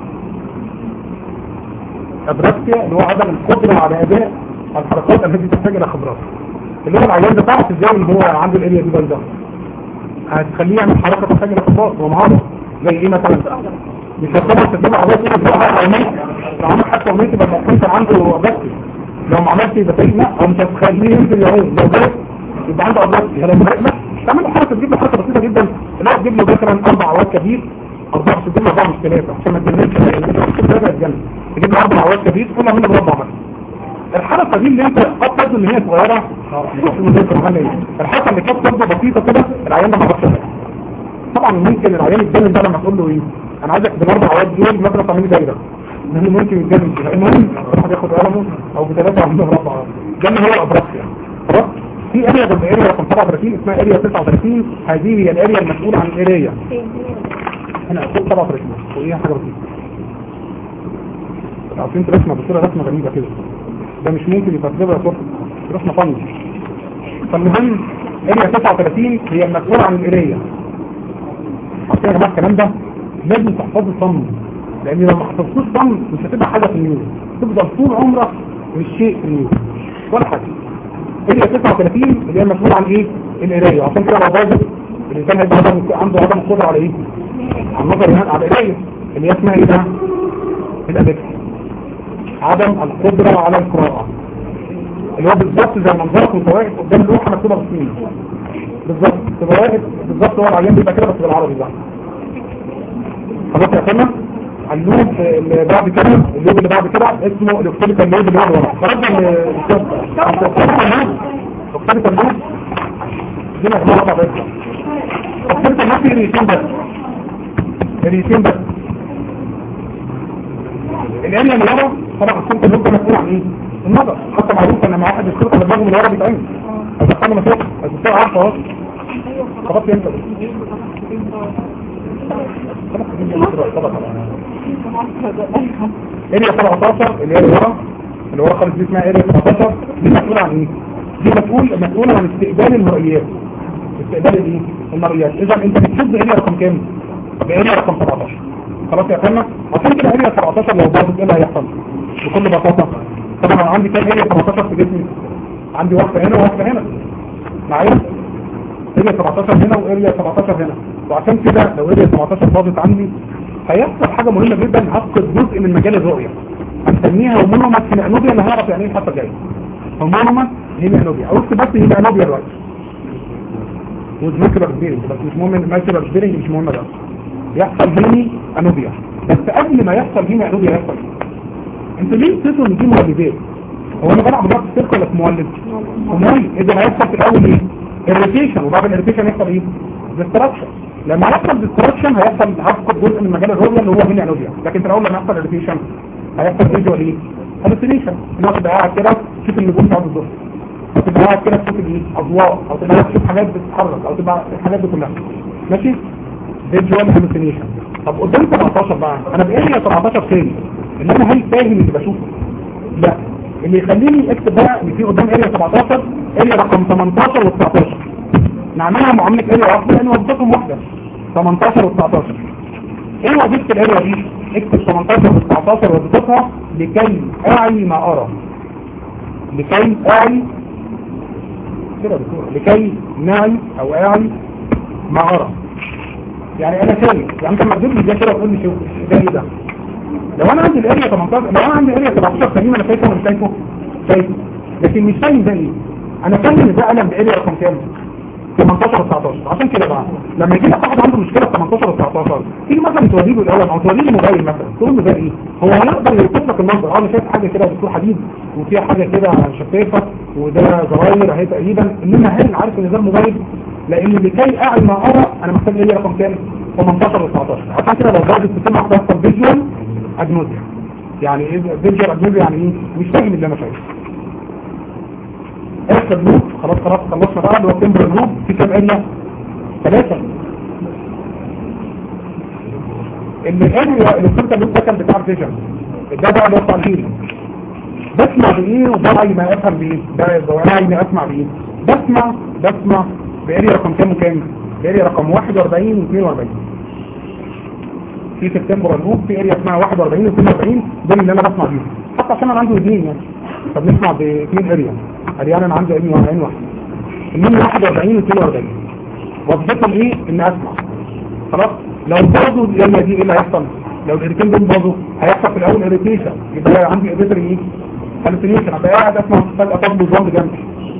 ابراكتسيا اللي هو عدم القدرة على اداء الحركات التي تحتاج الى خبرات اللي هو العيان ده تعرف ازاي ان هو عنده الاريا دي بايظه هتخليه يعمل حركه تحتاج الى خبرات ومهارة زي ايه مثلا مش هتقدر تجيب عربية تجيب عربية لو عمل حتى عملية يبقى المفروض كان عنده بس لو ما عملتش يبقى تقول لا او مش هتخليه ينزل يعوم لو جاي يبقى عنده عربية لو ما لا تعمل حركة تجيب له حركة بسيطة جدا لا تجيب له مثلا اربع عواد كبير اربع تجيب له اربع مش ثلاثة عشان ما تجننش ثلاثة يتجنن تجيب له اربع عواد كبير كلها منه مربع مثلا الحركة دي اللي انت قد تبدو ان هي صغيرة الحركة اللي قد تبدو بسيطة كده العيان ده ما عرفش طبعا ممكن العيان يتجنن ده لما تقول له ايه انا عايزك بالاربع عواد دول مثلا تعملي دايره لانه ممكن يتجنن فيها المهم واحد ياخد قلمه او بثلاثه عنده اربع عواد ده اللي هو الابراسيا خلاص في اريا ضد اريا رقم 37 اسمها اريا 39 هذه هي الاريا المسؤوله عن الاريا هنا فوق 37 فوقيها حاجه بسيطه عارفين انت رسمه بصوره رسمه غريبه كده ده مش ممكن يبقى تجيبها صوره رسمه فن فالمهم اريا 39 هي المسؤوله عن الاريا عشان يا جماعه الكلام ده لازم تحفظوا صم لان لو ما حصلتوش ضم مش هتبقى حاجه في النيوز تفضل طول عمرك مش شيء في النيوز ولا حاجه هي 39 اللي هي مسؤول عن ايه القرايه عشان كده لو باظت الانسان هيبقى عنده عنده عدم القدره على ايه على النظر هنا على القرايه اللي هي اسمها ايه ده الابكس عدم القدره على القراءه اللي هو بالظبط زي منظرك وانت واقف قدام لوحه مكتوبه بالصيني بالظبط تبقى واقف بالظبط هو العيان بيبقى كده بس بالعربي بقى خلاص يا فندم اللوب اللي بعد كده اللوب اللي بعد كده اسمه الاكتيفيكال لوب اللي هو ورا خرجنا من الاكتيفيكال لوب دي مجموعه بس الاكتيفيكال لوب في ريتين بس ريتين بس الاريا اللي ورا طبعا السلطه اللوب ده مسؤول عن ايه؟ النظر حتى معروف ان لما واحد السلطه اللي دماغه من ورا بيتعمل هتختار مسافه هتختار عارفه اهو خلاص انت اريا 17 اللي هي اللي ورا اللي ورا خالص دي اسمها اريا 17 دي مسؤولة عن ايه؟ دي مسؤول مسؤولة عن استقبال المرئيات استقبال الايه؟ المرئيات اذا انت بتشوف باريا رقم كام؟ باريا رقم 17 خلاص يا فندم عشان كده اريا 17 لو باظت ايه اللي هيحصل؟ بكل بساطة طبعا انا عندي كام اريا 17 في جسمي؟ عندي واحدة هنا وواحدة هنا معايا؟ اريا 17 هنا واريا 17 هنا وعشان كده لو اريا 17 باظت عندي هيحصل حاجة مهمة جدا هفقد جزء من مجال الرؤية هنسميها هومونومات هيمانوبيا اللي هعرف يعني ايه الحصة الجاية هومونومات هيمانوبيا او اكتب بس هيمانوبيا دلوقتي وماكرو سبيرنج بس مش مهم ماكرو سبيرنج مش مهم ده يحصل هيمي انوبيا بس قبل ما يحصل هيمي انوبيا يحصل انتوا ليه بتقولوا ان دي مولدات هو انا بلعب ضغط السيرك ولا في مولد مولد اذا هيحصل في الاول ايه الريتيشن وبعد الريتيشن يحصل ايه ديستراكشن لما يحصل ديستراكشن هيحصل هفقد جزء من مجال الرؤيه اللي هو هنا انوبيا لكن في الاول لما يحصل الريتيشن هيحصل فيجوال ايه هالوسينيشن ان هو تبقى قاعد كده تشوف النجوم بتاعت الظهر او تبقى قاعد كده تشوف الايه اضواء او تبقى قاعد تشوف حاجات بتتحرك او تبقى الحاجات دي كلها ماشي فيجوال هالوسينيشن طب قدام 17 بقى انا بقالي 17 تاني ان انا هل فاهم اللي بشوفه لا اللي يخليني اكتب بقى ان في قدام اريا 17 اريا رقم 18 و19 نعملها معامله اريا واحده لان وظيفتهم واحده 18 و19 ايه وظيفه الاريا دي اكتب 18 و19 وظيفتها لكي اعي ما ارى لكي اعي كده دكتور لكي نعي او اعي ما ارى يعني انا شايف يعني انت لما تجيب لي ده كده وتقول لي شوف ده ايه ده لو انا عندي الاريا 18 لو انا عندي اريا 17 سليم انا شايفه ولا مش شايفه شايفه لكن مش فاهم ده ايه انا فاهم ان ده قلم باريا رقم كام 18 و 19 عشان كده بقى لما يجي لك واحد عنده مشكله في 18 و 19 تيجي مثلا توريه له القلم او توريه له موبايل مثلا تقول له ده ايه هو هيقدر يوصف لك المنظر اه انا شايف حاجه كده دكتور حديد وفيها حاجه كده شفافه وده زراير اهي تقريبا انما هل عارف ان ده الموبايل لان لكي اعي ما ارى انا محتاج ايه رقم كام 18 و 19 عشان كده لو درجه السمع هتحصل فيجوال اجنوزيا يعني ايه فيجوال اجنوزيا يعني ايه مش فاهم اللي انا شايفه اخر لوب خلاص خلاص خلصنا بقى اللي هو تمبر لوب في كام اريا ثلاثة اللي الاريا اللي كنت اللوب ده كان بتاع فيجن ده بقى اللي هو بتاع الهيري بسمع بايه وبوعي ما افهم بايه ده بوعي ما اسمع بايه بسمع بسمع باريا رقم كام وكام باريا رقم 41 و 42 في سبتمبر لوب في اريا اسمها 41 و 42 دول اللي انا بسمع بيهم حتى عشان انا عندي اثنين يعني فبنسمع باثنين اريا اريان انا عندي علم وعين واحد المهم 41 و 42 وظيفتهم ايه ان اسمع خلاص لو باظوا الاريا دي ايه اللي هيحصل لو الاريتين دول باظوا هيحصل في الاول اريتيشن يبقى عندي اريتر ايه هالوسينيشن ابقى قاعد اسمع فجاه طب جنب جنبي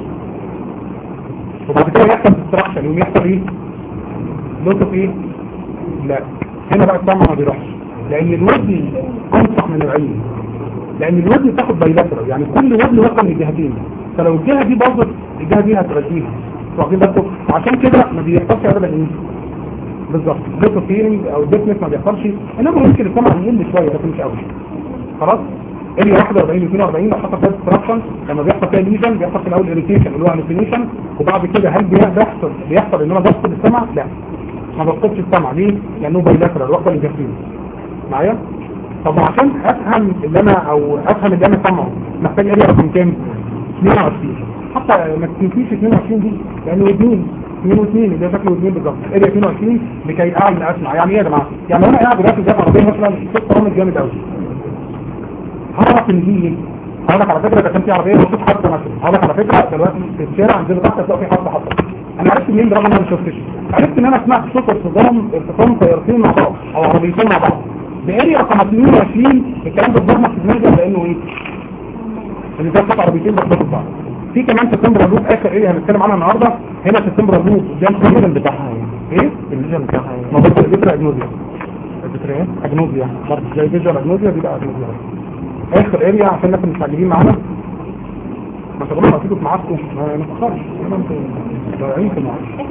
وبعد كده يحصل ديستراكشن يقوم يحصل ايه لوتف ايه لا هنا بقى السمع ما بيروحش لان الودن انصح من العين لان الودن بتاخد بايلاترال يعني كل ودن واخد من الجهتين فلو الجهه دي باظت الجهه دي هتغذيها واخدين بالكم عشان كده ما بيحصلش ابدا ايه بالظبط بيتو فيلينج او ديفنس ما بيحصلش انما ممكن السمع يقل شويه لكن مش قوي خلاص اريا 41 و 42 لو حصل فيها ديستراكشن لما بيحصل فيها ليجن بيحصل في الاول اريتيشن اللي هو هالوسينيشن وبعد كده هل بيحصل بيحصل ان انا بفقد السمع لا ما بفقدش السمع ليه لانه بايلاترال واخد من الجهتين معايا طب عشان افهم اللي انا او افهم اللي انا سامعه محتاج اريا رقم كام 22 حتى ما تنسيش 22 دي لانه ودنين 2 و2 ده شكله 2 بالظبط اريا 22 لكي اعمل اسمع يعني ايه يا جماعه يعني انا قاعد دلوقتي في عربيه مثلا صوت برامج جامد قوي هعرف ان دي ايه هقول لك على فكره ده كان في عربيه وصوت حادثه مثلا هقول لك على فكره دلوقتي في الشارع عندنا تحت هتلاقي في حادثه حصلت انا عرفت منين برغم ان انا ما شفتش عرفت ان انا سمعت صوت ارتطام ارتطام طيارتين مع بعض او عربيتين مع بعض باريا رقم 22 الكلام ده اتضمن في دماغي لانه ايه ان ده صوت عربيتين بيخبطوا في بعض في كمان سبتمبر لوب اخر ايه هنتكلم عنها النهارده هنا سبتمبر لوب قدام الفيجن بتاعها ايه الفيجن بتاعها ما هو الفكره اجنوبيا الفكره ايه اجنوبيا برضه زي فيجن اجنوبيا دي بقى اجنوبيا اخر اريا عشان الناس المستعجلين معانا ما تقولوا ما تيجوا معاكم ما نتاخرش انتوا ضايعين في المعركه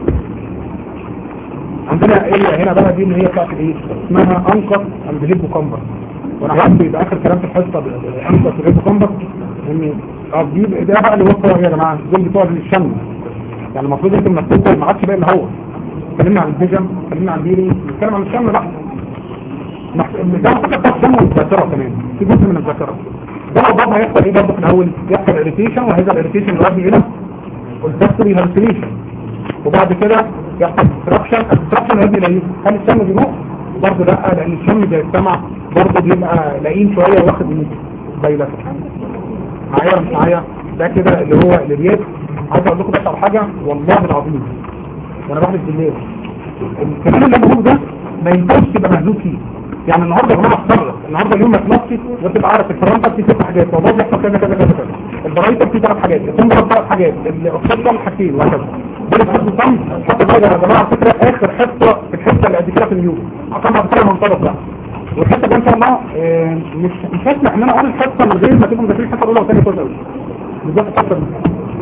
عندنا اريا هنا بقى دي اللي هي بتاعت ايه اسمها انقص اند هيبو كومبر وانا حابب يبقى اخر كلام في الحصه انقص الهيبو كومبر ان اه دي ده بقى اللي هو يا جماعه دول بتوع الشم يعني المفروض انتم نفسكم ما عادش بقى اللي هو اتكلمنا عن الفيجن اتكلمنا عن ديلي نتكلم عن الشم بقى ده فكره بتاع الشم والذاكره كمان في جزء من الذاكره ده برضه هيحصل ايه برضه في الاول يحصل اريتيشن وهذا الاريتيشن يؤدي الى والفاكتوري هالسليشن وبعد كده يحصل ديستراكشن الديستراكشن هيؤدي الى ايه هل الشم بيروح برضه لا لان الشم بيجتمع برضه بيبقى لاقين شويه واخد من بايلاتر معايا مش معايا ده كده اللي هو الرياض عايز اقول لكم بس على حاجه والله العظيم وانا بحلف بالليل الكلام اللي انا بقوله ده ما ينفعش تبقى مهزوز فيه يعني النهارده يا جماعه اتصرف النهارده اليوم ما تنطش وتبقى عارف الفرنسا في ست حاجات والله بيحصل كذا كذا كذا كذا البرايتر في ثلاث حاجات التمبر ثلاث حاجات الاوكسجين حاجتين وهكذا دول في الصم حتى بقى يا جماعه فكره اخر حصه في الحصه اللي قد كده في اليوم عشان بعد منطلق بقى والحصه دي ان شاء الله آه، مش مش هسمح ان انا اقول الحصه من غير ما تبقوا مذاكرين الحصه الاولى والثانيه كويس قوي بالذات الحصه دي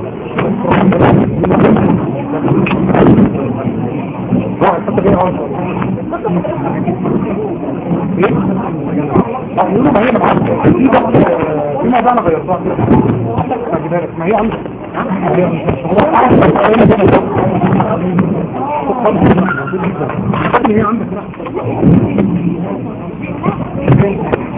اه الحصه دي اه ايه؟ اه يقولوا ما هي معاك في بقى في موضوع انا غيرتها كده هجيبها لك ما هي عندك هي مش هو اعرف هي عندك لا